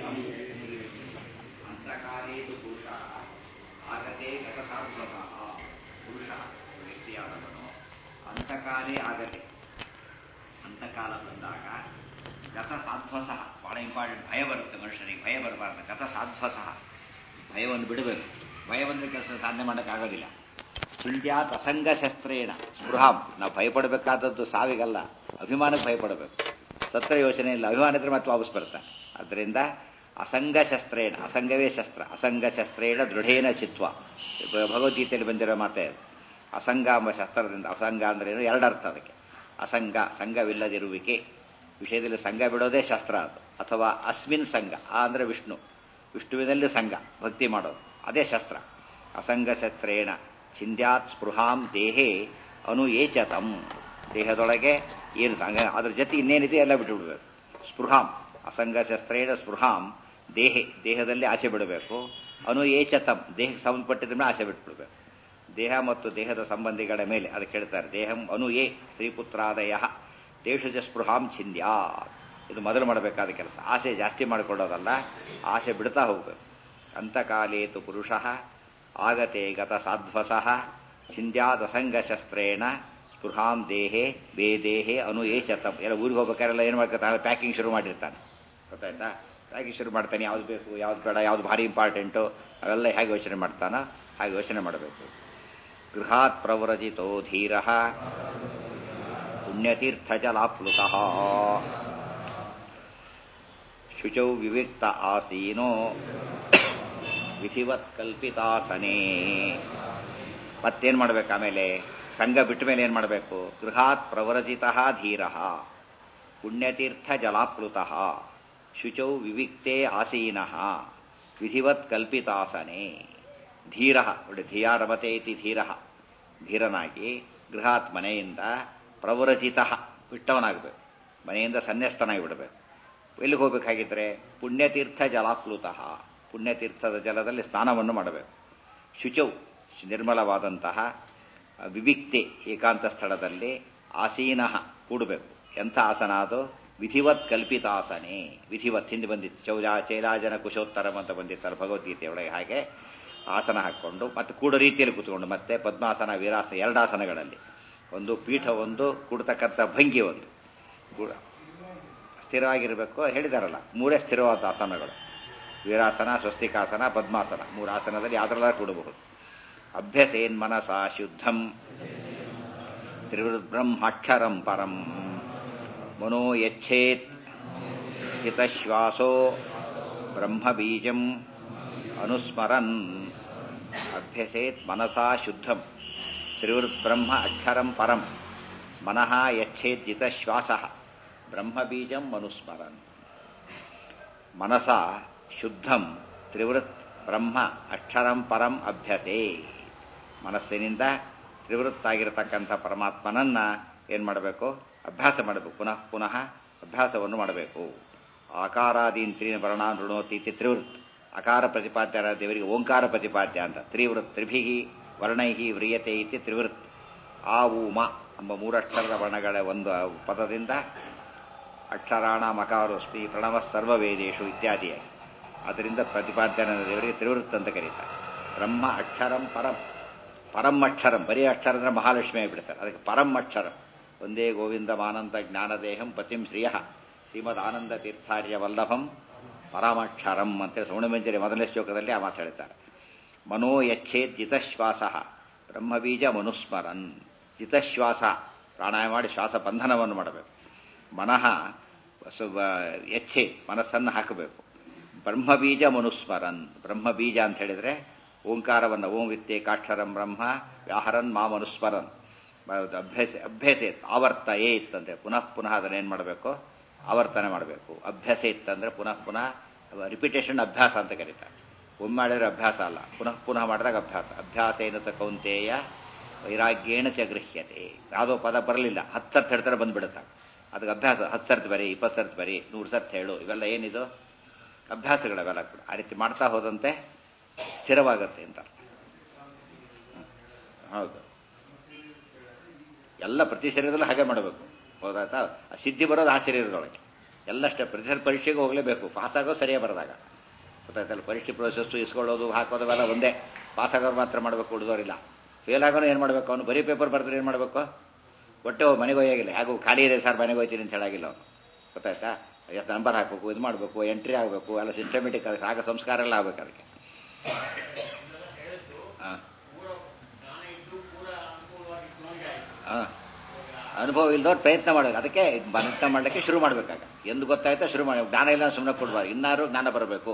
ಅಂತಕಾಲೇ ತು ಪುರುಷ ಆಗತೆ ಗತಸಾಧ್ವತಃ ಪುರುಷ ವ್ಯಕ್ತಿಯಾದವನು ಅಂತಕಾಲೇ ಆಗತೆ ಅಂತಕಾಲ ಬಂದಾಗ ಗತ ಸಾಧ್ವಸಃ ಬಹಳ ಇಂಪಾರ್ಟೆಂಟ್ ಭಯ ಬರುತ್ತೆ ಮನುಷ್ಯನಿಗೆ ಭಯ ಬರಬಾರ್ದು ಗತ ಸಾಧ್ವಸಃ ಭಯವನ್ನು ಬಿಡಬೇಕು ಭಯ ಬಂದರೆ ಕೆಲಸ ಸಾಧನೆ ಮಾಡೋಕ್ಕಾಗೋದಿಲ್ಲ ಚಿಂತ್ಯಾತ್ ಅಸಂಗ ಶಸ್ತ್ರೇಣ ಸ್ಪೃಹಾಂ ನಾವು ಭಯಪಡಬೇಕಾದದ್ದು ಸಾವಿಗಲ್ಲ ಅಭಿಮಾನಕ್ಕೆ ಭಯಪಡಬೇಕು ಸತ್ರ ಯೋಚನೆ ಇಲ್ಲ ಅಭಿಮಾನ ಇದ್ರೆ ಮತ್ತೆ ವಾಪಸ್ ಬರ್ತಾನೆ ಅದರಿಂದ ಅಸಂಗ ಶಸ್ತ್ರೇಣ ಅಸಂಗವೇ ಶಸ್ತ್ರ ಅಸಂಗ ಶಸ್ತ್ರೇಣ ದೃಢೇನ ಚಿತ್ವ ಭಗವದ್ಗೀತೆಯಲ್ಲಿ ಬಂದಿರೋ ಮಾತೇ ಅದು ಅಸಂಗ ಎಂಬ ಶಸ್ತ್ರದಿಂದ ಅಸಂಗ ಅಂದ್ರೆ ಏನು ಎರಡು ಅರ್ಥ ಅದಕ್ಕೆ ಅಸಂಗ ಸಂಘವಿಲ್ಲದಿರುವಿಕೆ ವಿಷಯದಲ್ಲಿ ಸಂಘ ಬಿಡೋದೇ ಶಸ್ತ್ರ ಅದು ಅಥವಾ ಅಸ್ಮಿನ್ ಸಂಘ ಆ ಅಂದರೆ ವಿಷ್ಣು ವಿಷ್ಣುವಿನಲ್ಲಿ ಸಂಘ ಭಕ್ತಿ ಮಾಡೋದು ಅದೇ ಶಸ್ತ್ರ ಅಸಂಗ ಶಸ್ತ್ರೇಣ ಚಿಂದ್ಯಾತ್ ಸ್ಪೃಹಾಂ ದೇಹೇ ಅನು ಏಚತಂ ದೇಹದೊಳಗೆ ಏನು ಸಂಘ ಅದ್ರ ಜೊತೆ ಇನ್ನೇನಿದೆ ಎಲ್ಲ ಬಿಟ್ಟು ಬಿಡಬೇಕು ಸ್ಪೃಹಾಂ ಅಸಂಗ ಶಸ್ತ್ರೇಣ ಸ್ಪೃಹಾಂ ದೇಹೆ ದೇಹದಲ್ಲಿ ಆಸೆ ಬಿಡಬೇಕು ಅನು ಏಚತಂ ದೇಹಕ್ಕೆ ಸಂಬಂಧಪಟ್ಟಿದ್ರ ಮೇಲೆ ಆಸೆ ಬಿಟ್ಬಿಡ್ಬೇಕು ದೇಹ ಮತ್ತು ದೇಹದ ಸಂಬಂಧಿಗಳ ಮೇಲೆ ಅದಕ್ಕೆ ಹೇಳ್ತಾರೆ ದೇಹಂ ಅನು ಏ ಸ್ತ್ರೀಪುತ್ರಾದಯ ದೇಶಜ ಸ್ಪೃಹಾಂ ಛಿಂದ್ಯಾ ಇದು ಮೊದಲು ಮಾಡಬೇಕಾದ ಕೆಲಸ ಆಸೆ ಜಾಸ್ತಿ ಮಾಡಿಕೊಳ್ಳೋದಲ್ಲ ಆಸೆ ಬಿಡ್ತಾ ಹೋಗ್ಬೇಕು ಅಂತಕಾಲೇತು ಪುರುಷ ಆಗತೆ ಗತ ಸಾಧ್ವಸಃ ಛಿಂದ್ಯಾದಸಂಗ ಶಸ್ತ್ರೇಣ ಸ್ಪೃಹಾಂ ದೇಹೆ ಬೇ ದೇಹೆ ಅನು ಏಚತಂ ಎಲ್ಲ ಊರಿಗೆ ಹೋಗ್ಬೇಕಾರೆಲ್ಲ ಏನು ಮಾಡ್ಕೊತಾನೆ ಪ್ಯಾಕಿಂಗ್ ಶುರು ಮಾಡಿರ್ತಾನೆ ಗೊತ್ತಾಯ್ತಾ ಪ್ಯಾಕಿಂಗ್ ಶುರು ಮಾಡ್ತಾನೆ ಯಾವ್ದು ಬೇಕು ಯಾವ್ದು ಬೇಡ ಯಾವ್ದು ಭಾರಿ ಇಂಪಾರ್ಟೆಂಟು ಅವೆಲ್ಲ ಹೇಗೆ ಯೋಚನೆ ಮಾಡ್ತಾನೋ ಹಾಗೆ ಯೋಚನೆ ಮಾಡಬೇಕು ಗೃಹಾತ್ ಪ್ರವ್ರಜಿತೋ ಧೀರ ಪುಣ್ಯತೀರ್ಥಜಲಾಪ್ಲುತ ಶುಚೌ ವಿವಿಕ್ತ ಆಸೀನೋ ವಿಧಿವತ್ ಕಲ್ಪಿತಾಸನೇ ಮತ್ತೇನು ಮಾಡ್ಬೇಕು ಆಮೇಲೆ ಸಂಘ ಬಿಟ್ಟ ಮೇಲೆ ಏನು ಮಾಡಬೇಕು ಗೃಹಾತ್ ಪ್ರವ್ರಜಿತ ಧೀರ ಪುಣ್ಯತೀರ್ಥ ಜಲಾಪ್ಲುತ ಶುಚೌ ವಿವಿಕ್ತೆ ಆಸೀನ ವಿಧಿವತ್ ಕಲ್ಪಿತಾಸನೆ ಧೀರ ನೋಡಿ ಧಿಯಾ ರಮತೆ ಇತಿ ಧೀರ ಧೀರನಾಗಿ ಗೃಹಾತ್ ಮನೆಯಿಂದ ಪ್ರವ್ರಜಿತ ಬಿಟ್ಟವನಾಗಬೇಕು ಮನೆಯಿಂದ ಸನ್ಯಸ್ತನಾಗಿ ಬಿಡಬೇಕು ಎಲ್ಲಿಗೆ ಹೋಗ್ಬೇಕಾಗಿದ್ರೆ ಪುಣ್ಯತೀರ್ಥ ಜಲಾಪ್ಲುತ ಪುಣ್ಯತೀರ್ಥದ ಜಲದಲ್ಲಿ ಸ್ನಾನವನ್ನು ಮಾಡಬೇಕು ಶುಚೌ ನಿರ್ಮಲವಾದಂತಹ ವಿವಿಕ್ತೆ ಏಕಾಂತ ಸ್ಥಳದಲ್ಲಿ ಆಸೀನ ಕೂಡಬೇಕು ಎಂಥ ಆಸನ ಅದು ವಿಧಿವತ್ ಕಲ್ಪಿತಾಸನೆ ವಿಧಿವತ್ ಹಿಂದೆ ಬಂದಿತ್ತು ಚೌಜಾ ಚೈಲಾಜನ ಕುಶೋತ್ತರಂ ಅಂತ ಬಂದಿತ್ತಲ್ಲ ಭಗವದ್ಗೀತೆಯೊಳಗೆ ಹಾಗೆ ಆಸನ ಹಾಕ್ಕೊಂಡು ಮತ್ತೆ ಕೂಡ ರೀತಿಯಲ್ಲಿ ಕೂತ್ಕೊಂಡು ಮತ್ತೆ ಪದ್ಮಾಸನ ವೀರಾಸನ ಎರಡು ಆಸನಗಳಲ್ಲಿ ಒಂದು ಪೀಠ ಒಂದು ಕೂಡ್ತಕ್ಕಂಥ ಭಂಗಿ ಒಂದು ಕೂಡ ಸ್ಥಿರವಾಗಿರಬೇಕು ಹೇಳಿದಾರಲ್ಲ ಮೂರೇ ಸ್ಥಿರವಾದ ಆಸನಗಳು ವೀರಾಸನ ಸ್ವಸ್ತಿಕಾಸನ ಪದ್ಮಾಸನ ಮೂರು ಆಸನದಲ್ಲಿ ಯಾವ್ದ್ರಲ್ಲ ಕೂಡಬಹುದು ಅಭ್ಯಸೇನ್ ಮನಸ ಶುದ್ಧಂ ತ್ರಿವೃದ್ಬ್ರಹ್ಮಾಕ್ಷರಂ ಪರಂ ಮನೋ ಯಚ್ಛೇತ್ ಚಿತಶ್ವಾಸೋ ಬ್ರಹ್ಮಬೀಜಂ ಅನುಸ್ಮರನ್ ಅಭ್ಯಸೇತ್ ಮನಸಾ ಶುದ್ಧಂ ತ್ರಿವೃದ್ಬ್ರಹ್ಮ ಅಕ್ಷರಂ ಪರಂ ಮನಃ ಯಚ್ಛೇತ್ ಜಿತಶ್ವಾಸ ಬ್ರಹ್ಮಬೀಜಂ ಅನುಸ್ಮರನ್ ಮನಸ ಶುದ್ಧಂ ತ್ರಿವೃತ್ ಬ್ರಹ್ಮ ಅಕ್ಷರಂ ಪರಂ ಅಭ್ಯಸೇ ಮನಸ್ಸಿನಿಂದ ತ್ರಿವೃತ್ತಾಗಿರತಕ್ಕಂಥ ಪರಮಾತ್ಮನನ್ನ ಏನು ಮಾಡಬೇಕು ಅಭ್ಯಾಸ ಮಾಡಬೇಕು ಪುನಃ ಪುನಃ ಅಭ್ಯಾಸವನ್ನು ಮಾಡಬೇಕು ಆಕಾರಾದೀನ್ ತ್ರೀ ವರ್ಣಾನ್ ಋಣೋತಿ ಇತಿ ತ್ರಿವೃತ್ ಅಕಾರ ಪ್ರತಿಪಾದ್ಯರ ದೇವರಿಗೆ ಓಂಕಾರ ಪ್ರತಿಪಾದ್ಯ ಅಂತ ತ್ರಿವೃತ್ ತ್ರಿಭಿಹಿ ವರ್ಣೈಹಿ ವ್ರಿಯತೆ ಇತಿ ತ್ರಿವೃತ್ ಆ ಊ ಮ ಎಂಬ ಮೂರಕ್ಷರದ ವರ್ಣಗಳ ಒಂದು ಪದದಿಂದ ಅಕ್ಷರಾಣ ಮಕಾರೋಸ್ಮಿ ಪ್ರಣವ ಸರ್ವವೇದೇಶು ಇತ್ಯಾದಿಯಾಗಿ ಅದರಿಂದ ಪ್ರತಿಪಾದ್ಯನ ದೇವರಿಗೆ ತ್ರಿವೃತ್ ಅಂತ ಕರೀತಾರೆ ಬ್ರಹ್ಮ ಅಕ್ಷರಂ ಪರಂ ಪರಂ ಅಕ್ಷರಂ ಬರೀ ಅಕ್ಷರ ಅಂದ್ರೆ ಮಹಾಲಕ್ಷ್ಮಿ ಆಗಿಬಿಡ್ತಾರೆ ಅದಕ್ಕೆ ಪರಂ ಅಕ್ಷರಂ ಒಂದೇ ಗೋವಿಂದ ಮಾನಂದ ಜ್ಞಾನದೇಹಂ ಪತಿಂ ಶ್ರಿಯ ಶ್ರೀಮದ್ ಆನಂದ ತೀರ್ಥಾರ್ಯ ವಲ್ಲಭಂ ಪರಮಾಕ್ಷರಂ ಅಂತೇಳಿ ಸೌಣಮಂಜರಿ ಮೊದಲನೇ ಶ್ಲೋಕದಲ್ಲಿ ಆ ಮಾತು ಹೇಳ್ತಾರೆ ಮನೋ ಯಚ್ಛೇದ್ ಜಿತಶ್ವಾಸ ಬ್ರಹ್ಮಬೀಜ ಮನುಸ್ಮರನ್ ಜಿತಶ್ವಾಸ ಪ್ರಾಣಾಯಾಮ ಮಾಡಿ ಶ್ವಾಸ ಬಂಧನವನ್ನು ಮಾಡಬೇಕು ಮನಃ ಎಚ್ಚೆ ಮನಸ್ಸನ್ನು ಹಾಕಬೇಕು ಬ್ರಹ್ಮಬೀಜ ಮನುಸ್ಮರನ್ ಬ್ರಹ್ಮಬೀಜ ಅಂತ ಹೇಳಿದ್ರೆ ಓಂಕಾರವನ್ನು ಓಂ ವಿತ್ತೆ ಕಾಕ್ಷರಂ ಬ್ರಹ್ಮ ವ್ಯಾಹರನ್ ಮಾ ಮನುಸ್ಮರನ್ ಅಭ್ಯಸ ಅಭ್ಯಸೇತ್ ಆವರ್ತಯೇತ್ ಅಂದ್ರೆ ಪುನಃ ಪುನಃ ಅದನ್ನೇನು ಮಾಡಬೇಕು ಆವರ್ತನೆ ಮಾಡಬೇಕು ಅಭ್ಯಸೇತ್ ಅಂದ್ರೆ ಪುನಃ ಪುನಃ ರಿಪಿಟೇಷನ್ ಅಭ್ಯಾಸ ಅಂತ ಕರೀತಾರೆ ಒಮ್ಮೆ ಮಾಡಿದ್ರೆ ಅಭ್ಯಾಸ ಅಲ್ಲ ಪುನಃ ಪುನಃ ಮಾಡಿದಾಗ ಅಭ್ಯಾಸ ಅಭ್ಯಾಸ ಏನಂತ ಕೌಂತೆಯ ವೈರಾಗ್ಯೇಣ ಚ ಗೃಹ್ಯತೆ ಯಾವುದೋ ಪದ ಬರಲಿಲ್ಲ ಹತ್ತು ಸರ್ತಿ ಹೇಳ್ತಾರೆ ಬಂದ್ಬಿಡುತ್ತೆ ಅದಕ್ಕೆ ಅಭ್ಯಾಸ ಹತ್ತು ಸರ್ತಿ ಬರಿ ಇಪ್ಪತ್ತು ಸರ್ತಿ ಬರಿ ನೂರು ಸರ್ತಿ ಹೇಳು ಇವೆಲ್ಲ ಏನಿದು ಅಭ್ಯಾಸಗಳವೆಲ್ಲ ಕೂಡ ಆ ರೀತಿ ಮಾಡ್ತಾ ಹೋದಂತೆ ಸ್ಥಿರವಾಗುತ್ತೆ ಅಂತ ಹೌದು ಎಲ್ಲ ಪ್ರತಿ ಶರೀರದಲ್ಲೂ ಹಾಗೆ ಮಾಡಬೇಕು ಹೌದಾಯ್ತಾ ಸಿದ್ಧಿ ಬರೋದು ಆ ಶರೀರದೊಳಗೆ ಎಲ್ಲ ಸ್ಟೆಪ್ ಪ್ರತಿ ಪರೀಕ್ಷೆಗೆ ಹೋಗಲೇಬೇಕು ಪಾಸ್ ಆಗೋ ಸರಿಯಾಗಿ ಬರೆದಾಗ ಗೊತ್ತಾಯ್ತಲ್ಲ ಪರೀಕ್ಷೆ ಪ್ರೊಸೆಸ್ಸು ಇಸ್ಕೊಳ್ಳೋದು ಹಾಕೋದು ಅವೆಲ್ಲ ಒಂದೇ ಪಾಸ್ ಆಗೋರು ಮಾತ್ರ ಮಾಡಬೇಕು ಉಳಿದೋರಿಲ್ಲ ಫೇಲ್ ಆಗೋನು ಏನು ಮಾಡಬೇಕು ಅವನು ಬರೀ ಪೇಪರ್ ಬರೆದ್ರೆ ಏನು ಮಾಡಬೇಕು ಒಟ್ಟೆ ಹೋಗಿ ಮನೆಗೆ ಹೋಗಿಲ್ಲ ಹೇಗೂ ಖಾಲಿ ಇದೆ ಸರ್ ಮನೆಗೆ ಹೋಗ್ತೀನಿ ಅಂತ ಹೇಳಾಗಿಲ್ಲ ಅವನು ಗೊತ್ತಾಯ್ತಾ ಎಷ್ಟು ನಂಬರ್ ಹಾಕಬೇಕು ಇದು ಮಾಡಬೇಕು ಎಂಟ್ರಿ ಆಗಬೇಕು ಎಲ್ಲ ಸಿಸ್ಟಮೆಟಿಕ್ ಅದಕ್ಕೆ ಆಗ ಸಂಸ್ಕಾರ ಎಲ್ಲ ಆಗ್ಬೇಕು ಅದಕ್ಕೆ ಹಾಂ ಹಾಂ ಅನುಭವ ಇಲ್ದವ್ರು ಪ್ರಯತ್ನ ಮಾಡಬೇಕು ಅದಕ್ಕೆ ಪ್ರಯತ್ನ ಮಾಡಲಿಕ್ಕೆ ಶುರು ಮಾಡಬೇಕಾಗ ಎಂದು ಗೊತ್ತಾಯ್ತಾ ಶುರು ಮಾಡಿ ಜ್ಞಾನ ಇಲ್ಲ ಸುಮ್ಮನೆ ಕೊಡ್ಬಾರ್ದು ಇನ್ನಾರು ಜ್ಞಾನ ಬರಬೇಕು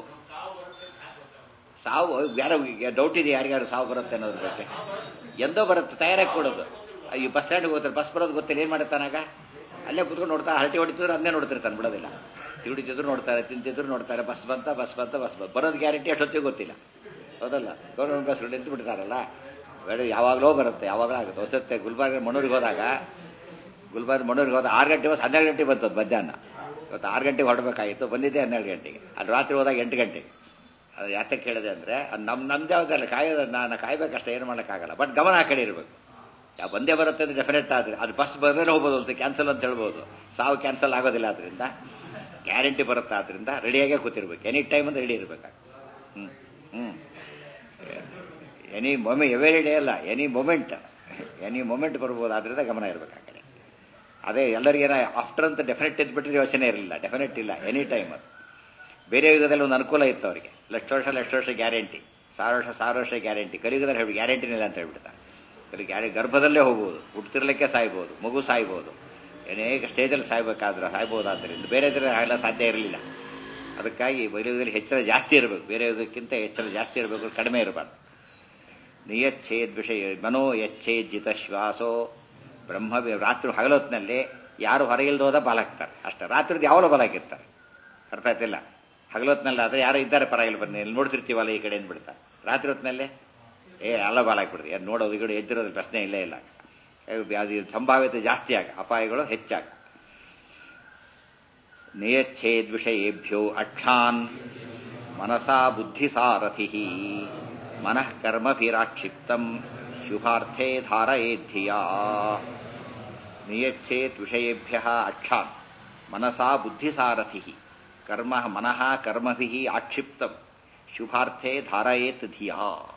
ಸಾವು ಯಾರೋ ಡೌಟ್ ಇದೆ ಯಾರಿಗಾರು ಸಾವು ಬರುತ್ತೆ ಅನ್ನೋದ್ರ ಬಗ್ಗೆ ಎಂದೋ ಬರುತ್ತೆ ತಯಾರಾಗಿ ಕೊಡೋದು ಈ ಬಸ್ ಸ್ಟ್ಯಾಂಡ್ಗೆ ಹೋಗ್ತಾರೆ ಬಸ್ ಬರೋದು ಗೊತ್ತಿಲ್ಲ ಏನು ಮಾಡುತ್ತಾನಾಗ ಅಲ್ಲೇ ಕುತ್ಕೊಂಡು ನೋಡ್ತಾ ಹರಟಿ ಹೊಡಿತಿದ್ರು ಅದನ್ನೇ ನೋಡ್ತಿರ್ತಾನೆ ಬಿಡೋದಿಲ್ಲ ತಿರುಡಿತಿದ್ರು ನೋಡ್ತಾರೆ ತಿಂತಿದ್ರು ನೋಡ್ತಾರೆ ಬಸ್ ಬಂತ ಬಸ್ ಬಂತ ಬಸ್ ಬಂತ ಬರೋದು ಗ್ಯಾರಂಟಿ ಅಷ್ಟೊತ್ತಿಗೆ ಗೊತ್ತಿಲ್ಲ ಹೌದಲ್ಲ ಗೌರ್ಮೆಂಟ್ ಬಸ್ಗಳು ನಿಂತು ಬಿಡ್ತಾರಲ್ಲ ಬೇಡ ಯಾವಾಗಲೋ ಬರುತ್ತೆ ಯಾವಾಗಲೂ ಆಗುತ್ತೆ ಹೊಸತ್ತೆ ಗುಲ್ಬರ್ಗ ಮಣ್ಣೂರಿಗೆ ಹೋದಾಗ ಗುಲ್ಬರ್ಗ ಮಣ್ಣೂರಿಗೆ ಹೋದಾಗ ಆರು ಗಂಟೆ ಬಸ್ ಹನ್ನೆರಡು ಗಂಟೆಗೆ ಬಂತದ್ದು ಮಧ್ಯಾಹ್ನ ಇವತ್ತು ಆರು ಗಂಟೆಗೆ ಹೊರಡಬೇಕಾಗಿತ್ತು ಬಂದಿದ್ದೆ ಹನ್ನೆರಡು ಗಂಟೆಗೆ ಅಲ್ಲಿ ರಾತ್ರಿ ಹೋದಾಗ ಎಂಟು ಗಂಟೆಗೆ ಅದು ಯಾಕೆ ಕೇಳಿದೆ ಅಂದರೆ ಅದು ನಮ್ಮ ನಮ್ದು ಯಾವುದಲ್ಲ ಕಾಯೋದು ನಾನು ಕಾಯ್ಬೇಕಷ್ಟೇ ಏನು ಮಾಡೋಕ್ಕಾಗಲ್ಲ ಬಟ್ ಗಮನ ಆ ಕಡೆ ಇರಬೇಕು ಯಾವ ಬಂದೇ ಬರುತ್ತೆ ಅಂದರೆ ಡೆಫಿನೆಟ್ ಆದರೆ ಅದು ಬಸ್ ಬರದೇ ಹೋಗ್ಬೋದು ಅಂತ ಕ್ಯಾನ್ಸಲ್ ಅಂತ ಹೇಳ್ಬೋದು ಸಾವು ಕ್ಯಾನ್ಸಲ್ ಆಗೋದಿಲ್ಲ ಅದರಿಂದ ಗ್ಯಾರಂಟಿ ಬರುತ್ತೆ ಆದ್ದರಿಂದ ರೆಡಿಯಾಗೇ ಕೂತಿರ್ಬೇಕು ಎನಿ ಟೈಮ್ ಅಂತ ರೆಡಿ ಇರಬೇಕಾಗ ಹ್ಞೂ ಹ್ಞೂ ಎನಿ ಮೊಮೆ ಎವರಿ ಡೇ ಅಲ್ಲ ಎನಿ ಮೊಮೆಂಟ್ ಎನಿ ಮೊಮೆಂಟ್ ಬರ್ಬೋದು ಆದ್ದರಿಂದ ಗಮನ ಇರಬೇಕು ಆ ಕಡೆ ಅದೇ ಎಲ್ಲರಿಗೇನ ಆಫ್ಟರ್ ಅಂತ ಡೆಫಿನೆಟ್ ಇದ್ಬಿಟ್ರೆ ಯೋಚನೆ ಇರಲಿಲ್ಲ ಡೆಫಿನೆಟ್ ಇಲ್ಲ ಎನಿ ಟೈಮ್ ಅದು ಬೇರೆ ಯುಗದಲ್ಲಿ ಒಂದು ಅನುಕೂಲ ಇತ್ತು ಅವರಿಗೆ ಲಕ್ಷ ವರ್ಷ ಲಕ್ಷ ವರ್ಷ ಗ್ಯಾರಂಟಿ ಸಾವಿರ ವರ್ಷ ಸಾವಿರ ವರ್ಷ ಗ್ಯಾರಂಟಿ ಕಲಿಯುಗದಲ್ಲಿ ಹೇಳಿ ಗ್ಯಾರಂಟಿನಿಲ್ಲ ಇಲ್ಲ ಅಂತ ಹೇಳ್ಬಿಡ್ತಾರೆ ಕಲಿ ಗ್ಯಾರಿ ಗರ್ಭದಲ್ಲೇ ಹೋಗ್ಬೋದು ಹುಟ್ಟಿರ್ಲಿಕ್ಕೆ ಸಾಯ್ಬೋದು ಮಗು ಸಾಯ್ಬೋದು ಅನೇಕ ಸ್ಟೇಜಲ್ಲಿ ಸಾಯ್ಬೇಕಾದ್ರೆ ಸಾಯ್ಬೋದಾದ್ದರಿಂದ ಬೇರೆ ಇದ್ರೆ ಎಲ್ಲ ಸಾಧ್ಯ ಇರಲಿಲ್ಲ ಅದಕ್ಕಾಗಿ ಬೈಲುಗದಲ್ಲಿ ಹೆಚ್ಚಳ ಜಾಸ್ತಿ ಇರಬೇಕು ಬೇರೆ ಯುಗಕ್ಕಿಂತ ಹೆಚ್ಚಳ ಜಾಸ್ತಿ ಇರಬೇಕು ಕಡಿಮೆ ಇರಬಾರ್ದು ನಿಯಚ್ಛೇದ್ ವಿಷಯ ಮನೋ ಯಚ್ಛೇದ್ ಜಿತ ಶ್ವಾಸೋ ಬ್ರಹ್ಮ ರಾತ್ರಿ ಹಗಲೊತ್ತಿನಲ್ಲಿ ಯಾರು ಹೊರಗಿಲ್ದ ಹೋದ ಬಾಲಾಕ್ತಾರೆ ಅಷ್ಟೇ ರಾತ್ರಿದು ಯಾವಾಗಲೂ ಬಾಲಾಕಿರ್ತಾರೆ ಅರ್ಥ ಆಯ್ತಿಲ್ಲ ಹಗಲೊತ್ತಿನಲ್ಲಿ ಆದರೆ ಯಾರು ಇದ್ದಾರೆ ಪರವಾಗಿಲ್ಲ ಬನ್ನಿ ಇಲ್ಲಿ ನೋಡ್ತಿರ್ತೀವಲ್ಲ ಈ ಕಡೆಯಿಂದ ಬಿಡ್ತಾರೆ ರಾತ್ರಿ ಹೊತ್ತಿನಲ್ಲಿ ಏ ಎಲ್ಲ ಬಾಲಾಕ್ಬಿಡ್ದು ಯಾರು ನೋಡೋದು ಈ ಕಡೆ ಎದ್ದಿರೋದು ಪ್ರಶ್ನೆ ಇಲ್ಲೇ ಇಲ್ಲ ಅದು ಸಂಭಾವ್ಯತೆ ಜಾಸ್ತಿ ಆಗ ಅಪಾಯಗಳು ಹೆಚ್ಚಾಗ ನಿಯಚ್ಛೇದ್ ವಿಷಯೇಭ್ಯೋ ಅಕ್ಷಾನ್ ಮನಸಾ ಬುದ್ಧಿಸಾರಥಿ ಮನಃ ಕರ್ಮಭಿರಾಕ್ಷಿಪ್ತಂ ಶುಭಾರ್ಥೇ ಧಾರಯೇದ್ಧಿಯಾ ನಿಯಚ್ಛೇತ್ ವಿಷಯೇಭ್ಯ ಅಕ್ಷಾನ್ ಮನಸಾ ಬುದ್ಧಿಸಾರಥಿ ಕರ್ಮ ಮನಃ ಕರ್ಮಭಿ ಆಕ್ಷಿಪ್ತಂ ಶುಭಾರ್ಥೇ ಧಾರಯೇತ್ ಧಿಯಾ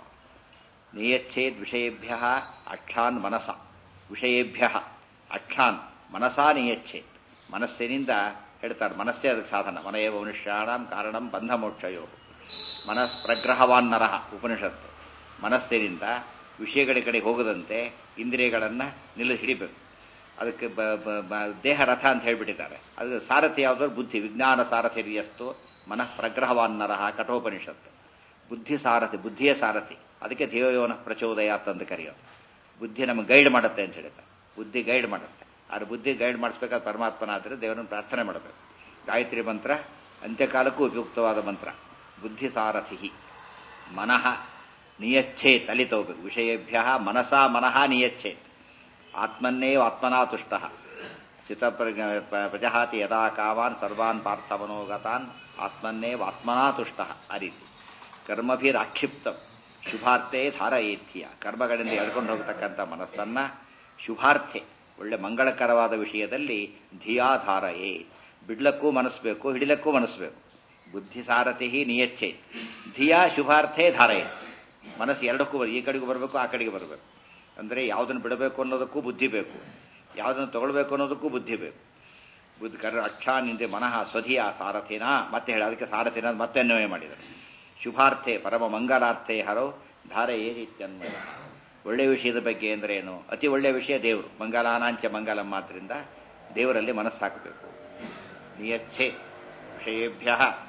ನಿಯಚ್ಛೇದ್ ವಿಷಯೇಭ್ಯ ಅಕ್ಷಾನ್ ಮನಸ ವಿಷಯೇಭ್ಯ ಅಕ್ಷಾನ್ ಮನಸಾ ನಿಯಚ್ಛೇತ್ ಮನಸ್ಸಿನಿಂದ ಹೇಳ್ತಾರೆ ಮನಸ್ಸೇ ಅದಕ್ಕೆ ಸಾಧನ ಮನೆಯ ಮನುಷ್ಯಾಣಂ ಕಾರಣಂ ಬಂಧ ಮೋಕ್ಷಯೋ ಮನಸ್ ಪ್ರಗ್ರಹವಾನ್ ನರಹ ಉಪನಿಷತ್ತು ಮನಸ್ಸಿನಿಂದ ವಿಷಯಗಳ ಕಡೆ ಹೋಗದಂತೆ ಇಂದ್ರಿಯಗಳನ್ನು ನಿಲ್ಲ ಹಿಡಿಬೇಕು ಅದಕ್ಕೆ ದೇಹ ರಥ ಅಂತ ಹೇಳ್ಬಿಟ್ಟಿದ್ದಾರೆ ಅದು ಸಾರಥಿ ಯಾವುದಾದ್ರು ಬುದ್ಧಿ ವಿಜ್ಞಾನ ಸಾರಥಿರ್ಯಸ್ತು ಮನಃ ಪ್ರಗ್ರಹವಾನ್ ನರಹ ಕಠೋಪನಿಷತ್ತು ಬುದ್ಧಿ ಸಾರಥಿ ಬುದ್ಧಿಯ ಸಾರಥಿ ಅದಕ್ಕೆ ಧ್ಯೇಯೋನ ಪ್ರಚೋದಯ ಅಂತ ಕರೆಯೋದು ಬುದ್ಧಿ ನಮಗೆ ಗೈಡ್ ಮಾಡುತ್ತೆ ಅಂತ ಹೇಳ್ತಾರೆ ಬುದ್ಧಿ ಗೈಡ್ ಮಾಡುತ್ತೆ ಆದ್ರೆ ಬುದ್ಧಿ ಗೈಡ್ ಮಾಡಿಸ್ಬೇಕಾದ ಪರಮಾತ್ಮನಾದರೆ ದೇವರನ್ನು ಪ್ರಾರ್ಥನೆ ಮಾಡಬೇಕು ಗಾಯತ್ರಿ ಮಂತ್ರ ಅಂತ್ಯಕಾಲಕ್ಕೂ ಉಪಯುಕ್ತವಾದ ಮಂತ್ರ ಬುದ್ಧಿ ಸಾರಥಿ ಮನಃ ನಿಯಚ್ಛೇತ್ ಅಲ್ಲಿ ತಗೋಬೇಕು ವಿಷಯೇಭ್ಯ ಮನಸಾ ಮನಃ ನಿಯಚ್ಛೇತ್ ಆತ್ಮನ್ನೇವ ಆತ್ಮನಾ ತುಷ್ಟ ಸ್ಥಿತ ಪ್ರಜಹಾತಿ ಯದಾ ಕಾವಾನ್ ಸರ್ವಾನ್ ಪಾರ್ಥಮನೋಗತಾನ್ ಆತ್ಮನ್ನೇವ ಆತ್ಮನಾ ತುಷ್ಟ ಆ ರೀತಿ ಕರ್ಮಭಿರಾಕ್ಷಿಪ್ತ ಶುಭಾರ್ಥೆ ಧಾರಯೇಥ್ಯ ಕರ್ಮಗಳಿಂದ ಎಳ್ಕೊಂಡು ಹೋಗತಕ್ಕಂಥ ಮನಸ್ಸನ್ನ ಶುಭಾರ್ಥೆ ಒಳ್ಳೆ ಮಂಗಳಕರವಾದ ವಿಷಯದಲ್ಲಿ ಧಿಯಾಧಾರಯೇ ಬಿಡ್ಲಕ್ಕೂ ಮನಸ್ಬೇಕು ಹಿಡಿಲಕ್ಕೂ ಮನಸ್ಬೇಕು ಬುದ್ಧಿ ಸಾರಥಿ ನಿಯಚ್ಛೆ ಧಿಯಾ ಶುಭಾರ್ಥೆ ಧಾರಯೇ ಮನಸ್ಸು ಎರಡಕ್ಕೂ ಈ ಕಡೆಗೂ ಬರಬೇಕು ಆ ಕಡೆಗೆ ಬರಬೇಕು ಅಂದರೆ ಯಾವುದನ್ನು ಬಿಡಬೇಕು ಅನ್ನೋದಕ್ಕೂ ಬುದ್ಧಿ ಬೇಕು ಯಾವುದನ್ನು ತಗೊಳ್ಬೇಕು ಅನ್ನೋದಕ್ಕೂ ಬುದ್ಧಿ ಬೇಕು ಬುದ್ಧಿ ಕರ ಅಕ್ಷಾನಿಂದೆ ಮನಃ ಸ್ವಧಿಯ ಸಾರಥಿನ ಮತ್ತೆ ಹೇಳಿ ಅದಕ್ಕೆ ಸಾರಥಿನ ಮತ್ತೆ ಅನ್ವಯ ಮಾಡಿದರು ಶುಭಾರ್ಥೆ ಪರಮ ಮಂಗಲಾರ್ಥೆ ಹರೋ ಧಾರೆಯೇ ಇತ್ಯನ್ವಯ ಒಳ್ಳೆಯ ವಿಷಯದ ಬಗ್ಗೆ ಅಂದ್ರೆ ಏನು ಅತಿ ಒಳ್ಳೆಯ ವಿಷಯ ದೇವರು ಮಂಗಲಾನಾಂಚ ಮಂಗಲಂ ಮಾತ್ರದಿಂದ ದೇವರಲ್ಲಿ ಮನಸ್ಸು ಹಾಕಬೇಕು ನಿಯಚ್ಛೆ ವಿಷಯೇಭ್ಯ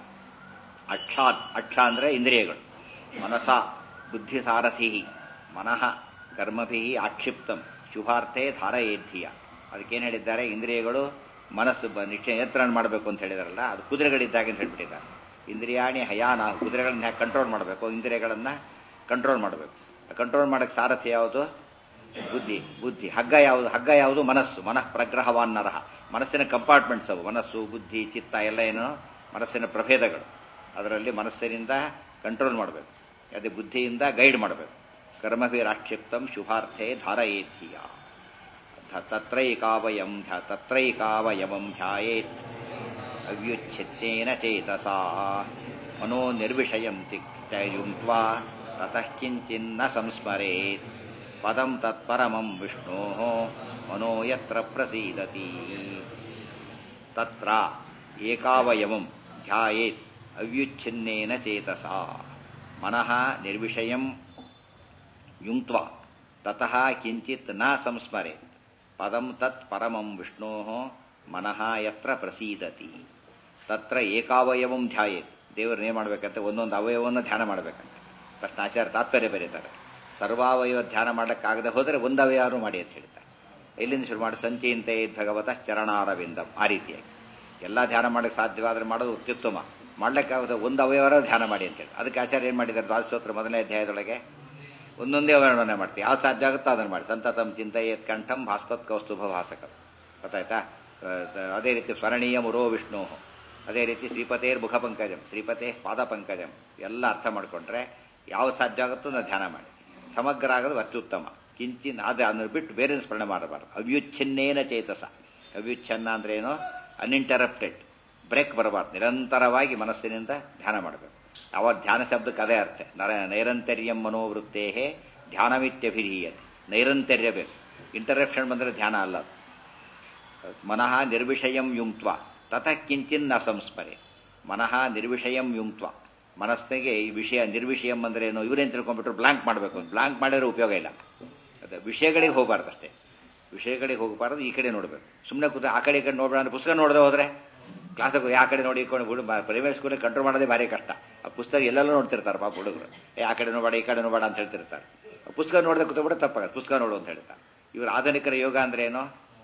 ಅಕ್ಷಾತ್ ಅಕ್ಷ ಅಂದರೆ ಇಂದ್ರಿಯಗಳು ಮನಸ ಬುದ್ಧಿ ಸಾರಥಿ ಮನಃ ಕರ್ಮಭಿ ಆಕ್ಷಿಪ್ತಂ ಶುಭಾರ್ಥೆ ಧಾರಯೇದ್ಧಿಯ ಅದಕ್ಕೇನು ಹೇಳಿದ್ದಾರೆ ಇಂದ್ರಿಯಗಳು ಮನಸ್ಸು ನಿಶ್ಚಯ ನಿಯಂತ್ರಣ ಮಾಡಬೇಕು ಅಂತ ಹೇಳಿದಾರಲ್ಲ ಅದು ಕುದುರೆಗಳಿದ್ದಾಗ ಅಂತ ಹೇಳ್ಬಿಟ್ಟಿದ್ದಾರೆ ಇಂದ್ರಿಯಾಣಿ ಹಯಾನ ಕುದುರೆಗಳನ್ನ ಹ್ಯಾಕೆ ಕಂಟ್ರೋಲ್ ಮಾಡಬೇಕು ಇಂದ್ರಿಯಗಳನ್ನು ಕಂಟ್ರೋಲ್ ಮಾಡಬೇಕು ಕಂಟ್ರೋಲ್ ಮಾಡಕ್ಕೆ ಸಾರಥಿ ಯಾವುದು ಬುದ್ಧಿ ಬುದ್ಧಿ ಹಗ್ಗ ಯಾವುದು ಹಗ್ಗ ಯಾವುದು ಮನಸ್ಸು ಮನಃ ಪ್ರಗ್ರಹವಾನ್ ನರಹ ಮನಸ್ಸಿನ ಕಂಪಾರ್ಟ್ಮೆಂಟ್ಸ್ ಅವು ಮನಸ್ಸು ಬುದ್ಧಿ ಚಿತ್ತ ಎಲ್ಲ ಏನು ಮನಸ್ಸಿನ ಪ್ರಭೇದಗಳು ಅದರಲ್ಲಿ ಮನಸ್ಸಿನಿಂದ ಕಂಟ್ರೋಲ್ ಮಾಡಬೇಕು ಅದೇ ಬುದ್ಧಿಯಿಂದ ಗೈಡ್ ಮಾಡಬೇಕು ಕರ್ಮಭಿರಾಕ್ಷಿಪ್ತಂ ಶುಭಾರ್ಥೆ ಧಾರಯೇಧಿಯ ತತ್ರೈಕಾವಯಂ ಧ್ಯ ತತ್ರೈಕಾವಯವಂ ಧ್ಯಾಯೇತ್ ಅವ್ಯುಚ್ಛಿತ್ತೇನ ಚೇತಸಾ ಮನೋ ನಿರ್ವಿಷಯಂ ತಿಕ್ತಯುಂಕ್ತ್ವಾ ತತಃ ಕಿಂಚಿನ್ನ ಸಂಸ್ಮರೇತ್ ಪದಂ ತತ್ಪರಮಂ ವಿಷ್ಣೋ ಮನೋ ಯತ್ರ ಪ್ರಸೀದತಿ ತತ್ರ ಏಕಾವಯವಂ ಧ್ಯಾಯೇತ್ ಅವ್ಯುಚ್ಛಿನ್ನೇನ ಚೇತಸಾ ಮನಃ ನಿರ್ವಿಷಯಂ ಯುಂಕ್ತ್ವಾ ತತಃ ಕಿಂಚಿತ್ ನ ಸಂಸ್ಮರೇತ್ ಪದಂ ತತ್ ಪರಮಂ ವಿಷ್ಣೋ ಮನಃ ಯತ್ರ ಪ್ರಸೀದತಿ ತತ್ರ ಏಕಾವಯವಂ ಧ್ಯಾಯೇತ್ ದೇವರನ್ನ ಏನು ಮಾಡ್ಬೇಕಂತೆ ಒಂದೊಂದು ಅವಯವವನ್ನು ಧ್ಯಾನ ಮಾಡ್ಬೇಕಂತೆ ಫಸ್ಟ್ ಆಚಾರ್ಯ ತಾತ್ಪರ್ಯ ಬರೀತಾರೆ ಸರ್ವಾವಯವ ಧ್ಯಾನ ಮಾಡಕ್ಕಾಗದೆ ಹೋದರೆ ಒಂದು ಅವಯವಾರು ಮಾಡಿ ಅಂತ ಹೇಳ್ತಾರೆ ಎಲ್ಲಿಂದ ಶುರು ಮಾಡಿ ಸಂಚಿಂತೆ ಭಗವತ ಚರಣಾರವಿಂದಂ ಆ ರೀತಿಯಾಗಿ ಎಲ್ಲ ಧ್ಯಾನ ಮಾಡಕ್ಕೆ ಸಾಧ್ಯವಾದರೆ ಮಾಡೋದು ಅತ್ಯುತ್ತಮ ಮಾಡ್ಲಿಕ್ಕಾಗದೆ ಒಂದು ಅವಯವರ ಧ್ಯಾನ ಮಾಡಿ ಅಂತೇಳಿ ಅದಕ್ಕೆ ಆಚಾರ್ಯ ಏನು ಮಾಡಿದ್ದಾರೆ ದ್ವಾದಶೋತ್ತರ ಮೊದಲನೇ ಅಧ್ಯಾಯದೊಳಗೆ ಒಂದೊಂದೇ ವರ್ಣನೆ ಮಾಡ್ತೀವಿ ಯಾವ ಸಾಧ್ಯ ಆಗುತ್ತೋ ಅದನ್ನು ಮಾಡಿ ಸಂತತಂ ಚಿಂತೆಯತ್ ಕಂಠಂ ಭಾಸ್ಪತ್ ಕೌಸ್ತುಭ ಭಾಸಕಂ ಗೊತ್ತಾಯ್ತಾ ಅದೇ ರೀತಿ ಸ್ವರಣೀಯ ಮುರೋ ವಿಷ್ಣು ಅದೇ ರೀತಿ ಶ್ರೀಪತೇರ್ ಮುಖ ಪಂಕಜಂ ಶ್ರೀಪತೇ ಪಾದ ಪಂಕಜಂ ಎಲ್ಲ ಅರ್ಥ ಮಾಡಿಕೊಂಡ್ರೆ ಯಾವ ಸಾಧ್ಯ ಆಗುತ್ತೋ ನಾವು ಧ್ಯಾನ ಮಾಡಿ ಸಮಗ್ರ ಆಗೋದು ಅತ್ಯುತ್ತಮ ಕಿಂಚಿನ್ ಅದು ಅದನ್ನು ಬಿಟ್ಟು ಬೇರೆ ಸ್ಮರಣೆ ಮಾಡಬಾರ್ದು ಅವ್ಯುಚ್ಛಿನ್ನೇನ ಚೇತಸ ಅವ್ಯುಚ್ಛನ್ನ ಅಂದ್ರೆ ಏನು ಅನ್ಇಂಟರಪ್ಟೆಡ್ ಬ್ರೇಕ್ ಬರಬಾರ್ದು ನಿರಂತರವಾಗಿ ಮನಸ್ಸಿನಿಂದ ಧ್ಯಾನ ಮಾಡಬೇಕು ಅವ ಧ್ಯಾನ ಶಬ್ದಕ್ಕೆ ಅದೇ ಅರ್ಥ ನರ ನೈರಂತರ್ಯಂ ಮನೋವೃತ್ತೇ ಧ್ಯಾನಮಿತ್ಯಭಿಧೀಯತೆ ನೈರಂತರ್ಯ ಬೇಕು ಇಂಟರಪ್ಷನ್ ಬಂದರೆ ಧ್ಯಾನ ಅಲ್ಲ ಮನಃ ನಿರ್ವಿಷಯಂ ಯುಂಕ್ತ್ವ ತತಃ ಕಿಂಚಿನ್ ನ ಸಂಸ್ಮರೆ ಮನಃ ನಿರ್ವಿಷಯಂ ಯುಂಕ್ತ್ವ ಮನಸ್ಸಿಗೆ ಈ ವಿಷಯ ನಿರ್ವಿಷಯಂ ಅಂದ್ರೆ ಏನು ಇವರೇನು ತಿಳ್ಕೊಂಡ್ಬಿಟ್ರು ಬ್ಲಾಂಕ್ ಮಾಡಬೇಕು ಬ್ಲಾಂಕ್ ಮಾಡಿದ್ರೆ ಉಪಯೋಗ ಇಲ್ಲ ಅದು ವಿಷಯಗಳಿಗೆ ಹೋಗಬಾರ್ದು ಅಷ್ಟೇ ವಿಷಯಗಳಿಗೆ ಹೋಗಬಾರ್ದು ಈ ಕಡೆ ನೋಡಬೇಕು ಸುಮ್ಮನೆ ಕೂತು ಆ ಕಡೆ ಈ ಕಡೆ ನೋಡೋಣ ಪುಸ್ತಕ ನೋಡದೆ ಹೋದ್ರೆ ಕ್ಲಾಸಿಗೆ ಯಾವ ಕಡೆ ನೋಡಿ ಇಟ್ಕೊಂಡು ಪ್ರೈವೇಟ್ ಸ್ಕೂಲಿಗೆ ಕಂಟ್ರೋಲ್ ಮಾಡೋದೇ ಭಾರಿ ಕಷ್ಟ ಆ ಪುಸ್ತಕ ಎಲ್ಲೆಲ್ಲ ನೋಡ್ತಿರ್ತಾರೆ ಪಾಪ ಹುಡುಗರು ಏ ಆ ಕಡೆ ನೋಡಬೇಡ ಈ ಕಡೆ ನೋಡಬೇಡ ಅಂತ ಹೇಳ್ತಿರ್ತಾರೆ ಪುಸ್ತಕ ನೋಡದೆ ಕೂತ್ಬಿಟ್ಟು ತಪ್ಪಾಗ ಪುಸ್ತಕ ನೋಡು ಅಂತ ಹೇಳ್ತಾರೆ ಇವರು ಆಧುನಿಕರ ಯೋಗ ಅಂದ್ರೆ ಏನು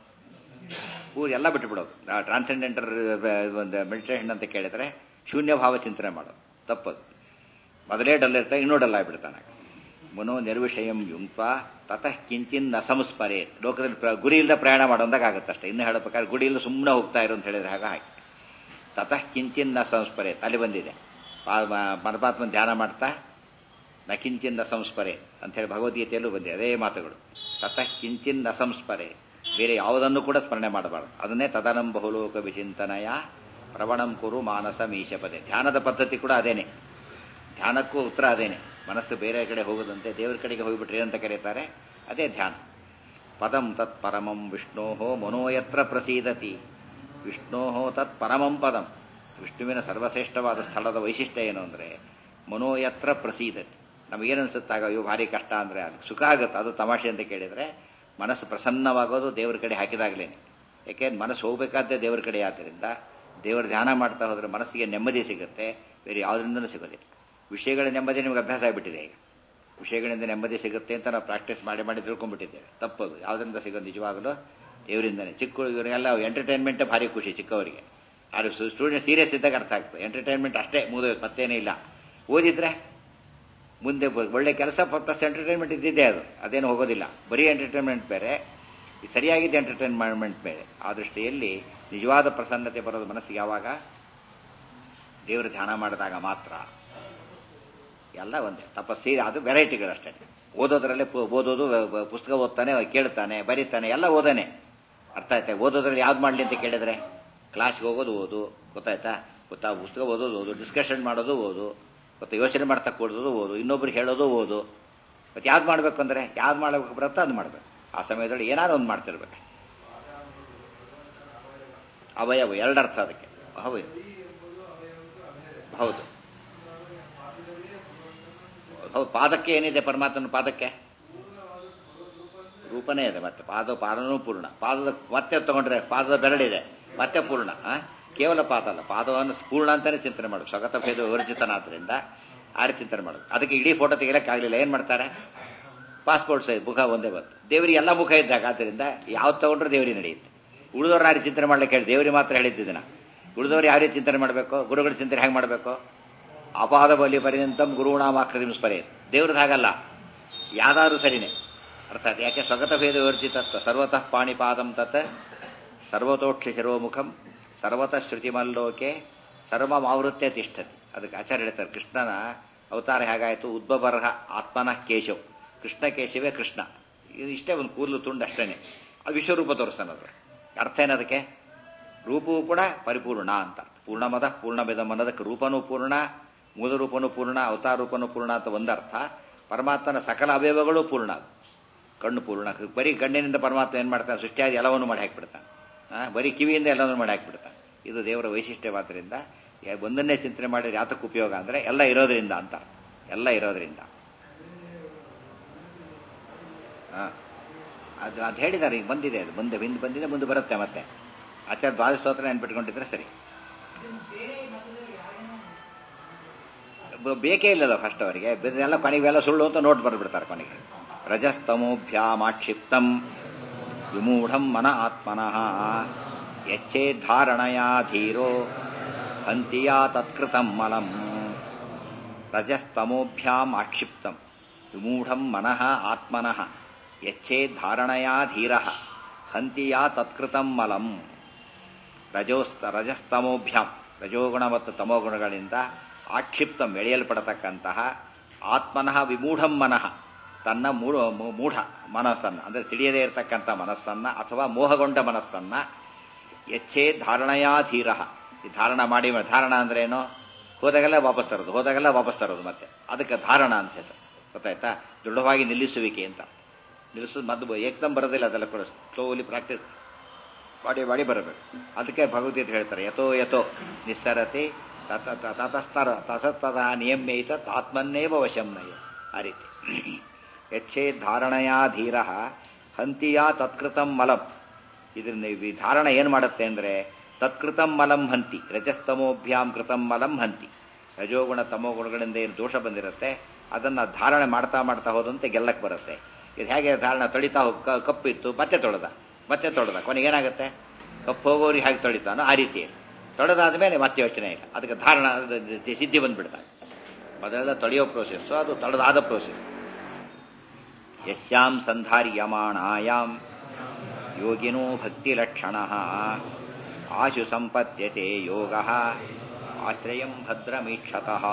ಪೂರ್ ಎಲ್ಲ ಬಿಟ್ಟುಬಿಡೋದು ಟ್ರಾನ್ಸೆಂಡೆಂಟಲ್ ಒಂದು ಮೆಡಿಟೇಷನ್ ಅಂತ ಕೇಳಿದ್ರೆ ಶೂನ್ಯ ಭಾವ ಚಿಂತನೆ ಮಾಡೋದು ತಪ್ಪದು ಮೊದಲೇ ಡಲ್ ಇರ್ತಾರೆ ಇನ್ನೂ ಡಲ್ ಆಗಿಬಿಡ್ತಾನೆ ಮನೋ ನಿರ್ವಿಷಯಂ ಯುಂಪ ತತಃ ಕಿಂಚಿನ್ ನ ಸಂಸ್ಮರೆ ಲೋಕದಲ್ಲಿ ಗುರಿ ಇಲ್ಲದ ಪ್ರಯಾಣ ಮಾಡೋದಾಗ ಆಗುತ್ತಷ್ಟೇ ಇನ್ನು ಹೇಳಬೇಕಾದ್ರೆ ಗುಡಿ ಇಲ್ಲ ಸುಮ್ಮನೆ ಹೋಗ್ತಾ ಇರೋ ಅಂತ ಹೇಳಿದ್ರೆ ಹಾಗೆ ಹಾಕಿ ತತಃ ಕಿಂಚಿನ್ ನ ಸಂಸ್ಮರೆ ಅಲ್ಲಿ ಬಂದಿದೆ ಪರಮಾತ್ಮ ಧ್ಯಾನ ಮಾಡ್ತಾ ನ ಕಿಂಚಿನ್ ನ ಸಂಸ್ಮರೆ ಹೇಳಿ ಭಗವದ್ಗೀತೆಯಲ್ಲೂ ಬಂದಿದೆ ಅದೇ ಮಾತುಗಳು ತತಃ ಕಿಂಚಿನ್ ನ ಸಂಸ್ಮರೆ ಬೇರೆ ಯಾವುದನ್ನು ಕೂಡ ಸ್ಮರಣೆ ಮಾಡಬಾರ್ದು ಅದನ್ನೇ ತದನಂ ಬಹುಲೋಕ ವಿಚಿಂತನಯ ಪ್ರವಣಂ ಕುರು ಮಾನಸ ಮೀಶಪದೆ ಧ್ಯಾನದ ಪದ್ಧತಿ ಕೂಡ ಅದೇನೆ ಧ್ಯಾನಕ್ಕೂ ಉತ್ತರ ಅದೇನೆ ಮನಸ್ಸು ಬೇರೆ ಕಡೆ ಹೋಗದಂತೆ ದೇವರ ಕಡೆಗೆ ಹೋಗಿಬಿಟ್ರೆ ಏನಂತ ಕರೀತಾರೆ ಅದೇ ಧ್ಯಾನ ಪದಂ ತತ್ ಪರಮಂ ವಿಷ್ಣೋ ಮನೋಯತ್ರ ಪ್ರಸೀದತಿ ವಿಷ್ಣೋ ತತ್ ಪರಮಂ ಪದಂ ವಿಷ್ಣುವಿನ ಸರ್ವಶ್ರೇಷ್ಠವಾದ ಸ್ಥಳದ ವೈಶಿಷ್ಟ್ಯ ಏನು ಅಂದರೆ ಮನೋಯತ್ರ ಪ್ರಸೀದತಿ ನಮಗೇನನ್ಸುತ್ತಾಗ ಅಯ್ಯೋ ಭಾರಿ ಕಷ್ಟ ಅಂದರೆ ಅದು ಸುಖ ಆಗುತ್ತೆ ಅದು ತಮಾಷೆ ಅಂತ ಕೇಳಿದರೆ ಮನಸ್ಸು ಪ್ರಸನ್ನವಾಗೋದು ದೇವರ ಕಡೆ ಹಾಕಿದಾಗಲೇನೆ ಯಾಕೆಂದ್ರೆ ಮನಸ್ಸು ಹೋಗಬೇಕಾದ್ದೇ ದೇವರ ಕಡೆ ಆದ್ದರಿಂದ ದೇವರ ಧ್ಯಾನ ಮಾಡ್ತಾ ಹೋದರೆ ಮನಸ್ಸಿಗೆ ನೆಮ್ಮದಿ ಸಿಗುತ್ತೆ ಬೇರೆ ಯಾವುದರಿಂದನೂ ಸಿಗೋದಿಲ್ಲ ವಿಷಯಗಳ ನೆಮ್ಮದಿ ನಿಮಗೆ ಅಭ್ಯಾಸ ಆಗಿಬಿಟ್ಟಿದೆ ಈಗ ವಿಷಯಗಳಿಂದ ನೆಮ್ಮದಿ ಸಿಗುತ್ತೆ ಅಂತ ನಾವು ಪ್ರಾಕ್ಟೀಸ್ ಮಾಡಿ ಮಾಡಿ ತಿಳ್ಕೊಂಡ್ಬಿಟ್ಟಿದ್ದೇವೆ ತಪ್ಪದು ಯಾವುದರಿಂದ ಸಿಗೋದು ನಿಜವಾಗಲೂ ದೇವರಿಂದನೇ ಚಿಕ್ಕ ಇವರಿಗೆಲ್ಲ ಎಂಟರ್ಟೈನ್ಮೆಂಟ್ ಭಾರಿ ಖುಷಿ ಚಿಕ್ಕವರಿಗೆ ಆದರೆ ಸ್ಟೂಡೆಂಟ್ ಸೀರಿಯಸ್ ಇದ್ದಾಗ ಅರ್ಥ ಆಗ್ತದೆ ಎಂಟರ್ಟೈನ್ಮೆಂಟ್ ಅಷ್ಟೇ ಮುಗಿದೋಯ್ತು ಮತ್ತೇನೇ ಇಲ್ಲ ಓದಿದ್ರೆ ಮುಂದೆ ಒಳ್ಳೆ ಕೆಲಸ ಪ್ಲಸ್ ಎಂಟರ್ಟೈನ್ಮೆಂಟ್ ಇದ್ದಿದ್ದೇ ಅದು ಅದೇನು ಹೋಗೋದಿಲ್ಲ ಬರೀ ಎಂಟರ್ಟೈನ್ಮೆಂಟ್ ಬೇರೆ ಸರಿಯಾಗಿದ್ದ ಎಂಟರ್ಟೈನ್ಮೆಂಟ್ ಬೇರೆ ಆ ದೃಷ್ಟಿಯಲ್ಲಿ ನಿಜವಾದ ಪ್ರಸನ್ನತೆ ಬರೋದು ಮನಸ್ಸಿಗೆ ಯಾವಾಗ ದೇವರ ಧ್ಯಾನ ಮಾಡಿದಾಗ ಮಾತ್ರ ಎಲ್ಲ ಒಂದೇ ತಪಸ್ಸಿ ಅದು ವೆರೈಟಿಗಳಷ್ಟೇ ಓದೋದ್ರಲ್ಲೇ ಓದೋದು ಪುಸ್ತಕ ಓದ್ತಾನೆ ಕೇಳ್ತಾನೆ ಬರೀತಾನೆ ಎಲ್ಲ ಓದಾನೆ ಅರ್ಥ ಆಯ್ತಾ ಓದೋದ್ರಲ್ಲಿ ಯಾವ್ದು ಮಾಡಲಿ ಅಂತ ಕೇಳಿದ್ರೆ ಕ್ಲಾಸ್ಗೆ ಹೋಗೋದು ಓದು ಗೊತ್ತಾಯ್ತಾ ಗೊತ್ತಾ ಪುಸ್ತಕ ಓದೋದು ಓದು ಡಿಸ್ಕಷನ್ ಮಾಡೋದು ಓದು ಮತ್ತು ಯೋಚನೆ ಮಾಡ್ತಾ ಕೊಡೋದು ಓದು ಇನ್ನೊಬ್ರಿಗೆ ಹೇಳೋದು ಓದು ಮತ್ತು ಯಾವ್ದು ಮಾಡಬೇಕು ಅಂದರೆ ಯಾವ್ದು ಮಾಡಬೇಕು ಬರುತ್ತೋ ಅದು ಮಾಡಬೇಕು ಆ ಸಮಯದಲ್ಲಿ ಏನಾದ್ರು ಒಂದು ಮಾಡ್ತಿರ್ಬೇಕು ಅವಯವ ಎರಡರ್ಥ ಅದಕ್ಕೆ ಹೌದು ಹೌದು ಹೌದು ಪಾದಕ್ಕೆ ಏನಿದೆ ಪರಮಾತ್ಮನ ಪಾದಕ್ಕೆ ರೂಪನೇ ಇದೆ ಮತ್ತೆ ಪಾದ ಪಾದನೂ ಪೂರ್ಣ ಪಾದದ ಮತ್ತೆ ತಗೊಂಡ್ರೆ ಪಾದದ ಬೆರಳಿದೆ ಮತ್ತೆ ಪೂರ್ಣ ಕೇವಲ ಪಾದ ಅಲ್ಲ ಪಾದವನ್ನು ಪೂರ್ಣ ಅಂತಾನೆ ಚಿಂತನೆ ಮಾಡು ಸ್ವಗತ ಭೇದ ವಿವರ್ಜಿತನಾದ್ರಿಂದ ಆ ರೀತಿ ಚಿಂತನೆ ಮಾಡೋದು ಅದಕ್ಕೆ ಇಡೀ ಫೋಟೋ ತೆಗಿಲಕ್ಕಾಗಲಿಲ್ಲ ಏನ್ ಮಾಡ್ತಾರೆ ಪಾಸ್ಪೋರ್ಟ್ ಸೈಜ್ ಮುಖ ಒಂದೇ ಬಂತು ದೇವರಿಗೆ ಎಲ್ಲ ಮುಖ ಇದ್ದಾಗ ಆದ್ದರಿಂದ ಯಾವ್ದು ತಗೊಂಡ್ರೆ ದೇವರಿಗೆ ನಡೆಯುತ್ತೆ ಉಳಿದವ್ರು ಯಾರು ಚಿಂತನೆ ಮಾಡ್ಲಿಕ್ಕೆ ಹೇಳಿ ದೇವರಿಗೆ ಮಾತ್ರ ಹೇಳಿದ್ದಿನ ಉಳಿದವ್ರು ಯಾವ ರೀತಿ ಚಿಂತನೆ ಮಾಡಬೇಕು ಗುರುಗಳ ಚಿಂತನೆ ಹೇಗೆ ಮಾಡಬೇಕು ಅಪಾದ ಬಲಿ ಪರ್ಯಂತಂ ಗುರುಣಾಮಾಕೃತಿ ಸ್ಮರೆ ದೇವ್ರದ್ದು ಹಾಗಲ್ಲ ಯಾವ್ದಾದ್ರು ಸರಿನೇ ಅರ್ಥಾತ್ ಯಾಕೆ ಸ್ವಗತ ಭೇದ ವಿವರ್ಜಿತತ್ವ ಸರ್ವತಃ ಪಾಣಿಪಾದಂ ತತ್ ಸರ್ವತೋಕ್ಷ ಶಿರೋಮುಖಂ ಸರ್ವತಃ ಶ್ರುತಿಮಲ್ಲೋಕೆ ಸರ್ವ ಮಾವೃತ್ಯ ತಿಷ್ಠತಿ ಅದಕ್ಕೆ ಆಚಾರ್ಯ ಹೇಳ್ತಾರೆ ಕೃಷ್ಣನ ಅವತಾರ ಹೇಗಾಯಿತು ಉದ್ಭವರ್ಹ ಆತ್ಮನಃ ಕೇಶವ್ ಕೃಷ್ಣ ಕೇಶವೇ ಕೃಷ್ಣ ಇದು ಇಷ್ಟೇ ಒಂದು ಕೂದಲು ತುಂಡು ಅಷ್ಟೇನೆ ಅದು ವಿಶ್ವರೂಪ ತೋರಿಸ್ತಾನದು ಅರ್ಥ ಏನದಕ್ಕೆ ರೂಪವೂ ಕೂಡ ಪರಿಪೂರ್ಣ ಅಂತ ಅರ್ಥ ಪೂರ್ಣಮದ ಪೂರ್ಣಮಿದಂ ಅನ್ನೋದಕ್ಕೆ ರೂಪನೂ ಪೂರ್ಣ ಮೂಲ ರೂಪನೂ ಪೂರ್ಣ ಅವತಾರ ರೂಪನೂ ಪೂರ್ಣ ಅಂತ ಒಂದರ್ಥ ಪರಮಾತ್ಮನ ಸಕಲ ಅವಯವಗಳು ಪೂರ್ಣ ಅದು. ಕಣ್ಣು ಪೂರ್ಣ ಬರೀ ಕಣ್ಣಿನಿಂದ ಪರಮಾತ್ಮ ಏನು ಮಾಡ್ತಾನೆ ಸೃಷ್ಟಿಯಾಗಿ ಎಲ್ಲವನ್ನೂ ಮಾಡಿ ಹಾಕಿಬಿಡ್ತಾನೆ ಆ, ಬರೀ ಕಿವಿಯಿಂದ ಎಲ್ಲವನ್ನೂ ಮಾಡಿ ಹಾಕಿಬಿಡ್ತಾನೆ ಇದು ದೇವರ ವೈಶಿಷ್ಟ್ಯವಾದ್ದರಿಂದ ಯಾ- ಒಂದನ್ನೇ ಚಿಂತನೆ ಮಾಡಿದ್ರೆ ಯಾತಕ್ಕೆ ಉಪಯೋಗ ಅಂದರೆ ಎಲ್ಲ ಇರೋದ್ರಿಂದ ಅಂತ ಎಲ್ಲ ಇರೋದ್ರಿಂದ ಆ, ಅದು ಅದು ಹೇಳಿದ್ದಾರೆ ಈಗ ಬಂದಿದೆ ಅದು ಮುಂದೆ ಹಿಂದೆ ಬಂದಿದೆ ಮುಂದೆ ಬರುತ್ತೆ ಮತ್ತೆ ಆಚಾರ್ಯ ದ್ವಾದಶ ಸ್ತೋತ್ರ ನೆನ್ಪಿಟ್ಕೊಂಡಿದ್ರೆ ಸರಿ ಬ- ಬೇಕೇ ಇಲ್ಲದ ಫಸ್ಟ್ ಅವರಿಗೆ ಎಲ್ಲ ಕೊನೆಗೆ ಎಲ್ಲ ಸುಳ್ಳು ಅಂತ ನೋಟ್ ಬರ್ಬಿಡ್ತಾರೆ ಕೊನೆಗೆ ರಜಸ್ತಮೋಭ್ಯಾಮಾಕ್ಷಿಪ್ತಂ ವಿಮೂಢಂ ಮನ ಆತ್ಮನಃ ಯಚ್ಚೇದ್ಧಾರಣಯಾ ಧೀರೋ ಹಂತಿಯಾ ತತ್ಕೃತಂ ಮಲಂ ರಜಸ್ತಮೋಭ್ಯಾಂ ಆಕ್ಷಿಪ್ತಂ ವಿಮೂಢಂ ಮನಃ ಆತ್ಮನಃ ಯಚ್ಚೇದ್ಧಾರಣಯಾ ಧೀರ ಹಂತಿಯಾ ತತ್ಕೃತಂ ಮಲಂ ರಜೋಸ್ತ ರಜಸ್ತಮೋಭ್ಯಾಂ ರಜೋಗುಣ ಮತ್ತು ತಮೋಗುಣಗಳಿಂದ ಆಕ್ಷಿಪ್ತಂ ಎಳೆಯಲ್ಪಡತಕ್ಕಂತಹ ಆತ್ಮನಃ ವಿಮೂಢಂ ಮನಃ ತನ್ನ ಮೂಢ ಮೂಢ ಮನಸ್ಸನ್ನು ಅಂದರೆ ತಿಳಿಯದೇ ಇರತಕ್ಕಂಥ ಮನಸ್ಸನ್ನ ಅಥವಾ ಮೋಹಗೊಂಡ ಮನಸ್ಸನ್ನ ಎಚ್ಚೇ ಧಾರಣಯಾಧೀರ ಈ ಧಾರಣ ಮಾಡಿ ಧಾರಣ ಅಂದ್ರೆ ಏನು ಹೋದಾಗೆಲ್ಲ ವಾಪಸ್ ತರೋದು ಹೋದಾಗೆಲ್ಲ ವಾಪಸ್ ತರೋದು ಮತ್ತೆ ಅದಕ್ಕೆ ಧಾರಣ ಅಂತ ಹೆಸರು ಗೊತ್ತಾಯ್ತಾ ದೃಢವಾಗಿ ನಿಲ್ಲಿಸುವಿಕೆ ಅಂತ ನಿಲ್ಲಿಸೋದು ಮದ್ದು ಏಕ್ದಮ್ ಬರೋದಿಲ್ಲ ಅದೆಲ್ಲ ಕೂಡ ಸ್ಲೋಲಿ ಪ್ರಾಕ್ಟೀಸ್ ಮಾಡಿ ಮಾಡಿ ಬರಬೇಕು ಅದಕ್ಕೆ ಭಗವದ್ಗೀತೆ ಹೇಳ್ತಾರೆ ಯಥೋ ಯಥೋ ನಿಸ್ಸರತೆ ತತ ತ- ತತಸ್ತರ ತಸತ್ತದ ನಿಯಮ್ಯೈತ ಆತ್ಮನ್ನೇವ ವಶಂ ನಯ ಆ ರೀತಿ ಯಚ್ಛೇ ಧಾರಣಯಾ ಧೀರ ಹಂತಿಯಾ ತತ್ಕೃತಂ ಮಲಂ ಇದನ್ನ ಈ ಧಾರಣ ಏನ್ ಮಾಡುತ್ತೆ ಅಂದ್ರೆ ತತ್ಕೃತಂ ಮಲಂ ಹಂತಿ ರಜಸ್ತಮೋಭ್ಯಾಂ ಕೃತಂ ಮಲಂ ಹಂತಿ ರಜೋಗುಣ ತಮೋಗುಣಗಳಿಂದ ಏನು ದೋಷ ಬಂದಿರುತ್ತೆ ಅದನ್ನ ಧಾರಣೆ ಮಾಡ್ತಾ ಮಾಡ್ತಾ ಹೋದಂತೆ ಗೆಲ್ಲಕ್ಕೆ ಬರುತ್ತೆ ಇದು ಹೇಗೆ ಧಾರಣ ತೊಳಿತಾ ಹೋಗ್ ಕ- ಕಪ್ಪಿತ್ತು ಮತ್ತೆ ತೊಳೆದ ಮತ್ತೆ ತೊಳೆದ ಕೊನೆಗೆ ಏನಾಗುತ್ತೆ ಕಪ್ಪು ಹೋಗೋರಿಗೆ ಹೇಗೆ ತೊಳಿತಾನೋ ಆ ರೀತಿ ತೊಳೆದಾದ ಮೇಲೆ ಮತ್ತೆ ಯೋಚನೆ ಇಲ್ಲ ಅದಕ್ಕೆ ಧಾರಣ ಅದು ಸಿದ್ಧಿ ಬಂದ್ಬಿಡ್ತಾರೆ ಮೊದಲೆಲ್ಲ ತೊಳೆಯೋ ಪ್ರೋಸೆಸ್ಸು ಅದು ತೊಳೆದಾದ ಪ್ರೋಸೆಸ್ ಯಸ್ಯಾಂ ಸಂಧಾರ್ಯಮಾಣಾಯಾಂ ಯೋಗಿನೋ ಭಕ್ತಿಲಕ್ಷಣ ಆಶು ಸಂಪದ್ಯತೆ ಯೋಗ ಆಶ್ರಯಂ ಭದ್ರಮೀಕ್ಷತಃ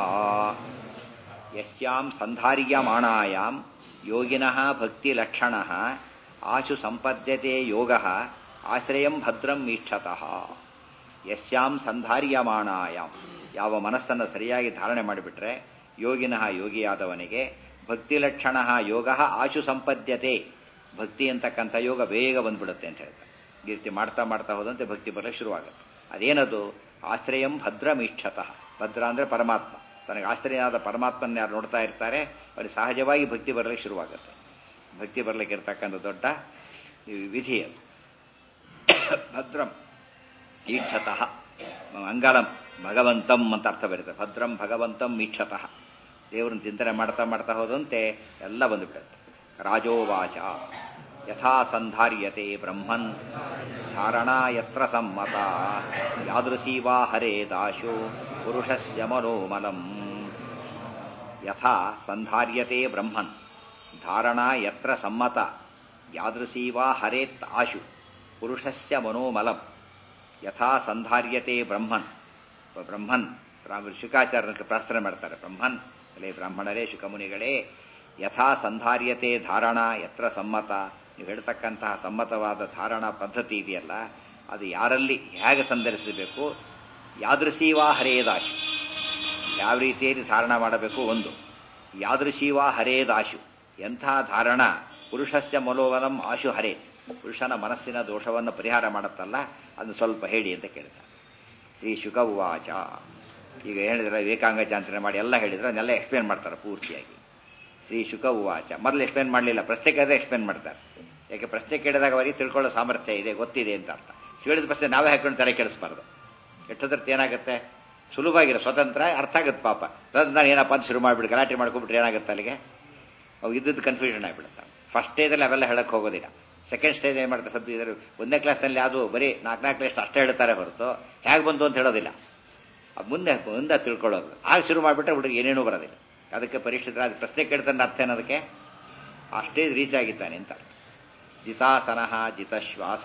ಯಸ್ಯಾಂ ಸಂಧಾರ್ಯಮಾಣಾಯಾಂ ಯೋಗಿನಃ ಭಕ್ತಿಲಕ್ಷಣ ಆಶು ಸಂಪದ್ಯತೆ ಯೋಗ ಆಶ್ರಯಂ ಭದ್ರಂ ಈಕ್ಷತಃ ಯಸ್ಯಾಂ ಸಂಧಾರ್ಯಮಾಣಾಯಾಮ್ ಯಾವ ಮನಸ್ಸನ್ನು ಸರಿಯಾಗಿ ಧಾರಣೆ ಮಾಡಿಬಿಟ್ರೆ ಯೋಗಿನಃ ಯೋಗಿಯಾದವನಿಗೆ ಭಕ್ತಿಲಕ್ಷಣ ಯೋಗ ಆಶು ಸಂಪದ್ಯತೆ ಭಕ್ತಿ ಅಂತಕ್ಕಂಥ ಯೋಗ ಬೇಗ ಬಂದ್ಬಿಡುತ್ತೆ ಅಂತ ಹೇಳ್ತಾರೆ ಈ ರೀತಿ ಮಾಡ್ತಾ ಮಾಡ್ತಾ ಹೋದಂತೆ ಭಕ್ತಿ ಬರಲಿಕ್ಕೆ ಶುರುವಾಗುತ್ತೆ ಅದೇನದು ಆಶ್ರಯಂ ಭದ್ರಮೀಕ್ಷತಃ ಭದ್ರ ಅಂದರೆ ಪರಮಾತ್ಮ ತನಗೆ ಆಶ್ರಯನಾದ ಪರಮಾತ್ಮನ ಯಾರು ನೋಡ್ತಾ ಇರ್ತಾರೆ ಅವರಿಗೆ ಸಹಜವಾಗಿ ಭಕ್ತಿ ಬರಲಿಕ್ಕೆ ಶುರುವಾಗುತ್ತೆ ಭಕ್ತಿ ಬರಲಿಕ್ಕೆ ಇರ್ತಕ್ಕಂಥ ದೊಡ್ಡ ಈ ವಿಧಿ ಅದು ಭದ್ರಂ ಈಕ್ಷತಃ ಮಂಗಲಂ ಭಗವಂತಂ ಅಂತ ಅರ್ಥ ಬರುತ್ತೆ ಭದ್ರಂ ಭಗವಂತಂ ಈಕ್ಷತಃ ದೇವರನ್ನು ಚಿಂತನೆ ಮಾಡ್ತಾ ಮಾಡ್ತಾ ಹೋದಂತೆ ಎಲ್ಲ ಬಂದುಬಿಡುತ್ತೆ ರಾಜೋವಾಚ ಯಥಾ ಸಂಧಾರ್ಯತೆ ಬ್ರಹ್ಮನ್ ಧಾರಣಾ ಯತ್ರ ಸಮ್ಮತ ಯಾದೃಶೀ ವಾ ಹರೇ ದಾಶೋ ಪುರುಷಸ್ಯ ಮನೋಮಲಂ ಯಥಾ ಸಂಧಾರ್ಯತೆ ಬ್ರಹ್ಮನ್ ಧಾರಣಾ ಯತ್ರ ಸಮ್ಮತ ಯಾದೃಶೀ ವಾ ಹರೇತ್ ಆಶು ಪುರುಷಸ್ಯ ಮನೋಮಲಂ ಯಥಾ ಸಂಧಾರ್ಯತೆ ಬ್ರಹ್ಮನ್ ಬ್ರಹ್ಮನ್ ರಾಮ ಶುಕಾಚಾರ್ಯಕ್ಕೆ ಪ್ರಾರ್ಥನೆ ಮಾಡ್ತಾರೆ ಬ್ರಹ್ಮನ್ ಅಲ್ಲೇ ಬ್ರಾಹ್ಮಣರೇ ಶುಕಮುನಿಗಳೇ ಯಥಾ ಸಂಧಾರ್ಯತೆ ಧಾರಣ ಯತ್ರ ಸಮ್ಮತ ನೀವು ಹೇಳ್ತಕ್ಕಂತಹ ಸಮ್ಮತವಾದ ಧಾರಣಾ ಪದ್ಧತಿ ಇದೆಯಲ್ಲ ಅದು ಯಾರಲ್ಲಿ ಹೇಗೆ ಸಂಧರಿಸಬೇಕು ಯಾದೃಶೀವಾ ಹರೇದಾಶು ಯಾವ ರೀತಿಯಲ್ಲಿ ಧಾರಣ ಮಾಡಬೇಕು ಒಂದು ಯಾದೃಶೀವಾ ಹರೇದಾಶು ಎಂಥ ಧಾರಣ ಪುರುಷಸ್ಯ ಮನೋವನಂ ಆಶು ಹರೇ ಪುರುಷನ ಮನಸ್ಸಿನ ದೋಷವನ್ನು ಪರಿಹಾರ ಮಾಡುತ್ತಲ್ಲ ಅದನ್ನು ಸ್ವಲ್ಪ ಹೇಳಿ ಅಂತ ಕೇಳ್ತಾರೆ ಶ್ರೀ ಶುಕ ಉವಾಚ ಈಗ ಹೇಳಿದ್ರೆ ಏಕಾಂಗ ಚಾಂತನೆ ಮಾಡಿ ಎಲ್ಲ ಹೇಳಿದ್ರೆ ಅದನ್ನೆಲ್ಲ ಎಕ್ಸ್ಪ್ಲೇನ್ ಮಾಡ್ತಾರೆ ಪೂರ್ತಿಯಾಗಿ ಶ್ರೀ ಶುಕ ಉವಾಚ ಮೊದಲು ಎಕ್ಸ್ಪ್ಲೇನ್ ಮಾಡಲಿಲ್ಲ ಪ್ರಶ್ನೆ ಕೇಳಿದ್ರೆ ಎಕ್ಸ್ಪ್ಲೇನ್ ಮಾಡ್ತಾರೆ ಯಾಕೆ ಪ್ರಶ್ನೆ ಕೇಳಿದಾಗ ಅವರಿಗೆ ತಿಳ್ಕೊಳ್ಳೋ ಸಾಮರ್ಥ್ಯ ಇದೆ ಗೊತ್ತಿದೆ ಅಂತ ಅರ್ಥ ಕೇಳಿದ ಪ್ರಶ್ನೆ ನಾವೇ ಹಾಕೊಂಡು ತಲೆ ಕೆಡಿಸ್ಬಾರ್ದು ಎಷ್ಟೊತ್ತರ್ಥ ಏನಾಗುತ್ತೆ ಸುಲಭವಾಗಿರೋ ಸ್ವತಂತ್ರ ಅರ್ಥ ಆಗುತ್ತೆ ಪಾಪ ನಾನು ಏನಪ್ಪ ಅಂತ ಶುರು ಮಾಡಿಬಿಟ್ಟು ಗಲಾಟೆ ಮಾಡ್ಕೊಂಡ್ಬಿಟ್ರೆ ಏನಾಗುತ್ತೆ ಅಲ್ಲಿಗೆ ಅವು ಇದ್ದದ್ದು ಕನ್ಫ್ಯೂಷನ್ ಆಗಿಬಿಡುತ್ತೆ ಫಸ್ಟ್ ಸ್ಟೇಜಲ್ಲಿ ಅವೆಲ್ಲ ಹೇಳಕ್ಕೆ ಹೋಗೋದಿಲ್ಲ ಸೆಕೆಂಡ್ ಸ್ಟೇಜ್ ಏನು ಮಾಡ್ತಾರೆ ಸ್ವಲ್ಪ ಇದ್ರ ಒಂದನೇ ಕ್ಲಾಸ್ನಲ್ಲಿ ಅದು ಬರೀ ನಾಲ್ಕು ನಾಲ್ಕು ಕ್ಲಾಸ್ ಅಷ್ಟೇ ಹೇಳ್ತಾರೆ ಹೊರತು ಹೇಗೆ ಬಂತು ಅಂತ ಹೇಳೋದಿಲ್ಲ ಅದು ಮುಂದೆ ಮುಂದೆ ತಿಳ್ಕೊಳ್ಳೋದು ಆಗ ಶುರು ಮಾಡಿಬಿಟ್ರೆ ಹುಡುಗಿ ಏನೇನೂ ಬರೋದಿಲ್ಲ ಅದಕ್ಕೆ ಪರೀಕ್ಷಿತ ಅದು ಪ್ರಶ್ನೆ ಕೇಳ್ತಾನೆ ಅರ್ಥ ಏನದಕ್ಕೆ ಆ ಸ್ಟೇಜ್ ರೀಚ್ ಆಗಿದ್ದಾನೆ ಅಂತ ಜಿತಾಸನ ಜಿತಶ್ವಾಸ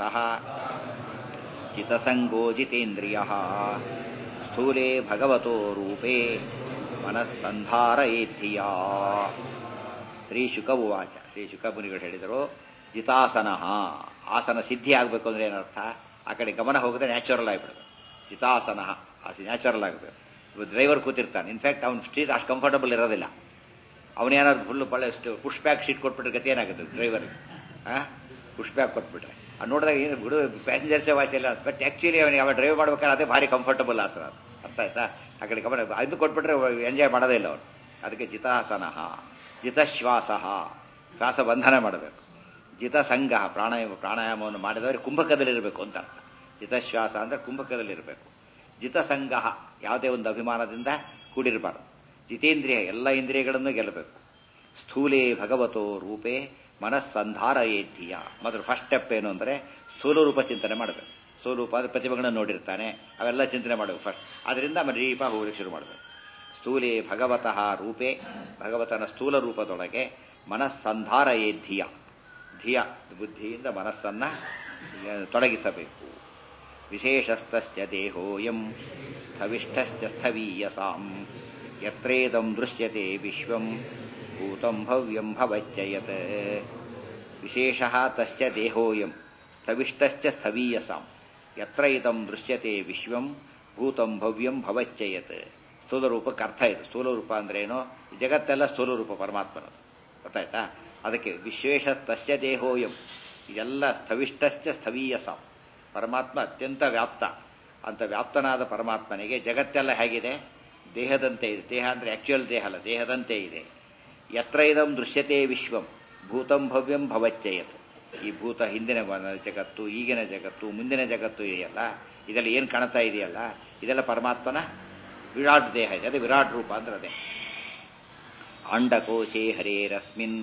ಜಿತಸಂಗೋ ಜಿತೇಂದ್ರಿಯ ಸ್ಥೂಲೇ ಭಗವತೋ ರೂಪೇ ಮನಸ್ಸಂಧಾರಯೇಧಿಯ ಶ್ರೀ ಶುಕ ಉವಾಚ ಶ್ರೀ ಶುಕ ಮುನಿಗಳು ಹೇಳಿದರು ಜಿತಾಸನ ಆಸನ ಸಿದ್ಧಿ ಆಗಬೇಕು ಅಂದ್ರೆ ಏನರ್ಥ ಆ ಕಡೆ ಗಮನ ಹೋಗದೆ ನ್ಯಾಚುರಲ್ ಆಗಿಬಿಡೋದು ಜಿತಾಸನ ಅದು ನ್ಯಾಚುರಲ್ ಆಗಬೇಕು ಡ್ರೈವರ್ ಕೂತಿರ್ತಾನೆ ಇನ್ಫ್ಯಾಕ್ಟ್ ಅವ್ನು ಸ್ಟೀಟ್ ಅಷ್ಟು ಕಂಫರ್ಟಬಲ್ ಇರೋದಿಲ್ಲ ಅವನೇನಾದ್ರು ಫುಲ್ ಬಳ್ಳೆ ಪುಷ್ ಬ್ಯಾಕ್ ಶೀಟ್ ಕೊಟ್ಬಿಟ್ರೆ ಗತಿ ಏನಾಗುತ್ತೆ ಡ್ರೈವರ್ ಹಾಂ ಪುಷ್ ಬ್ಯಾಕ್ ಕೊಟ್ಬಿಟ್ರೆ ಅದು ನೋಡಿದಾಗ ಏನು ಬಿಡು ಪ್ಯಾಸೆಂಜರ್ಸೇ ವಾಸಿ ಇಲ್ಲ ಬಟ್ ಆ್ಯಕ್ಚುಲಿ ಅವನಿಗೆ ಅವ ಡ್ರೈವ್ ಮಾಡ್ಬೇಕಾದ್ರೆ ಅದೇ ಭಾರಿ ಕಂಫರ್ಟಬಲ್ ಆಸರ ಅದು ಅರ್ಥ ಆಯ್ತಾ ಆ ಕಡೆ ಗಮನ ಅದು ಕೊಟ್ಬಿಟ್ರೆ ಎಂಜಾಯ್ ಮಾಡೋದೇ ಇಲ್ಲ ಅವನು ಅದಕ್ಕೆ ಜಿತಾಸನ ಜಿತಶ್ವಾಸ ಶ್ವಾಸ ಬಂಧನ ಮಾಡಬೇಕು ಜಿತಸಂಗ ಪ್ರಾಣಾಯಾಮ ಪ್ರಾಣಾಯಾಮವನ್ನು ಮಾಡಿದವರು ಕುಂಭಕದಲ್ಲಿರಬೇಕು ಅಂತ ಅರ್ಥ ಜಿತಶ್ವಾಸ ಅಂದರೆ ಕುಂಭಕದಲ್ಲಿರಬೇಕು ಜಿತಸಂಗ ಯಾವುದೇ ಒಂದು ಅಭಿಮಾನದಿಂದ ಕೂಡಿರಬಾರದು ಜಿತೇಂದ್ರಿಯ ಎಲ್ಲ ಇಂದ್ರಿಯಗಳನ್ನು ಗೆಲ್ಲಬೇಕು ಸ್ಥೂಲೇ ಭಗವತೋ ರೂಪೇ ಮನಸ್ಸಂಧಾರಯೇದ್ಧಿಯ ಮೊದಲು ಫಸ್ಟ್ ಸ್ಟೆಪ್ ಏನು ಅಂದರೆ ಸ್ಥೂಲ ರೂಪ ಚಿಂತನೆ ಮಾಡಬೇಕು ಸ್ಥೂಲ ರೂಪ ಅಂದರೆ ಪ್ರತಿಭೆಗಳನ್ನು ನೋಡಿರ್ತಾನೆ ಅವೆಲ್ಲ ಚಿಂತನೆ ಮಾಡಬೇಕು ಫಸ್ಟ್ ಅದರಿಂದ ದೀಪ ಹೋಗಲಿಕ್ಕೆ ಶುರು ಮಾಡಬೇಕು ಸ್ಥೂಲೇ ಭಗವತಃ ರೂಪೇ ಭಗವತನ ಸ್ಥೂಲ ರೂಪದೊಳಗೆ ಮನಸ್ಸಂಧಾರಯೇದ್ಧಿಯ ಧಿಯ ಬುದ್ಧಿಯಿಂದ ಮನಸ್ಸನ್ನು ತೊಡಗಿಸಬೇಕು ವಿಶೇಷಸ್ತಸ್ಯ ದೇಹೋಯಂ ಸ್ಥವಿಷ್ಠಶ್ಚ ಸ್ಥವೀಯಸಾಂ ಯತ್ರೇದಂ ದೃಶ್ಯತೆ ವಿಶ್ವಂ ಭೂತಂ ಭವ್ಯಂ ಭವಚ್ಚಯತ್ ವಿಶೇಷ ತಸ್ಯ ದೇಹೋಯಂ ಸ್ಥವಿಷ್ಠಶ್ಚ ಸ್ಥವೀಯಸಾಂ ಯತ್ರ ಇದಂ ದೃಶ್ಯತೆ ವಿಶ್ವಂ ಭೂತಂ ಭವ್ಯಂ ಭವಚ್ಚಯತ್ ಸ್ಥೂಲ ರೂಪಕ್ಕೆ ಅರ್ಥ ಇದೆ ಸ್ಥೂಲ ರೂಪ ಅಂದ್ರೇನು ಜಗತ್ತೆಲ್ಲ ಸ್ಥೂಲ ರೂಪ ಪರಮಾತ್ಮನದು ಗೊತ್ತಾಯ್ತಾ ಅದಕ್ಕೆ ವಿಶೇಷ ತಸ್ಯ ದೇಹೋಯಂ ಇದೆಲ್ಲ ಸ್ಥವಿಷ್ಠಶ್ಚ ಸ್ಥವೀಯಸಾಂ ಪರಮಾತ್ಮ ಅತ್ಯಂತ ವ್ಯಾಪ್ತ ಅಂತ ವ್ಯಾಪ್ತನಾದ ಪರಮಾತ್ಮನಿಗೆ ಜಗತ್ತೆಲ್ಲ ಹೇಗಿದೆ ದೇಹದಂತೆ ಇದೆ ದೇಹ ಅಂದರೆ ಆಕ್ಚುಯಲ್ ದೇಹ ಅಲ್ಲ ದೇಹದಂತೆ ಇದೆ ಯತ್ರ ಇದಂ ದೃಶ್ಯತೆ ವಿಶ್ವಂ ಭೂತಂ ಭವ್ಯಂ ಭವಚ್ಚಯತ್ ಈ ಭೂತ ಹಿಂದಿನ ಜಗತ್ತು ಈಗಿನ ಜಗತ್ತು ಮುಂದಿನ ಜಗತ್ತು ಇದೆಯಲ್ಲ ಇದೆಲ್ಲ ಏನು ಕಾಣ್ತಾ ಇದೆಯಲ್ಲ ಇದೆಲ್ಲ ಪರಮಾತ್ಮನ ವಿರಾಟ್ ದೇಹ ಇದೆ ಅದೇ ವಿರಾಟ್ ರೂಪ ಅಂದ್ರೆ ಅದೇ ಅಂಡಕೋಶೆ ಹರೇರಸ್ಮಿನ್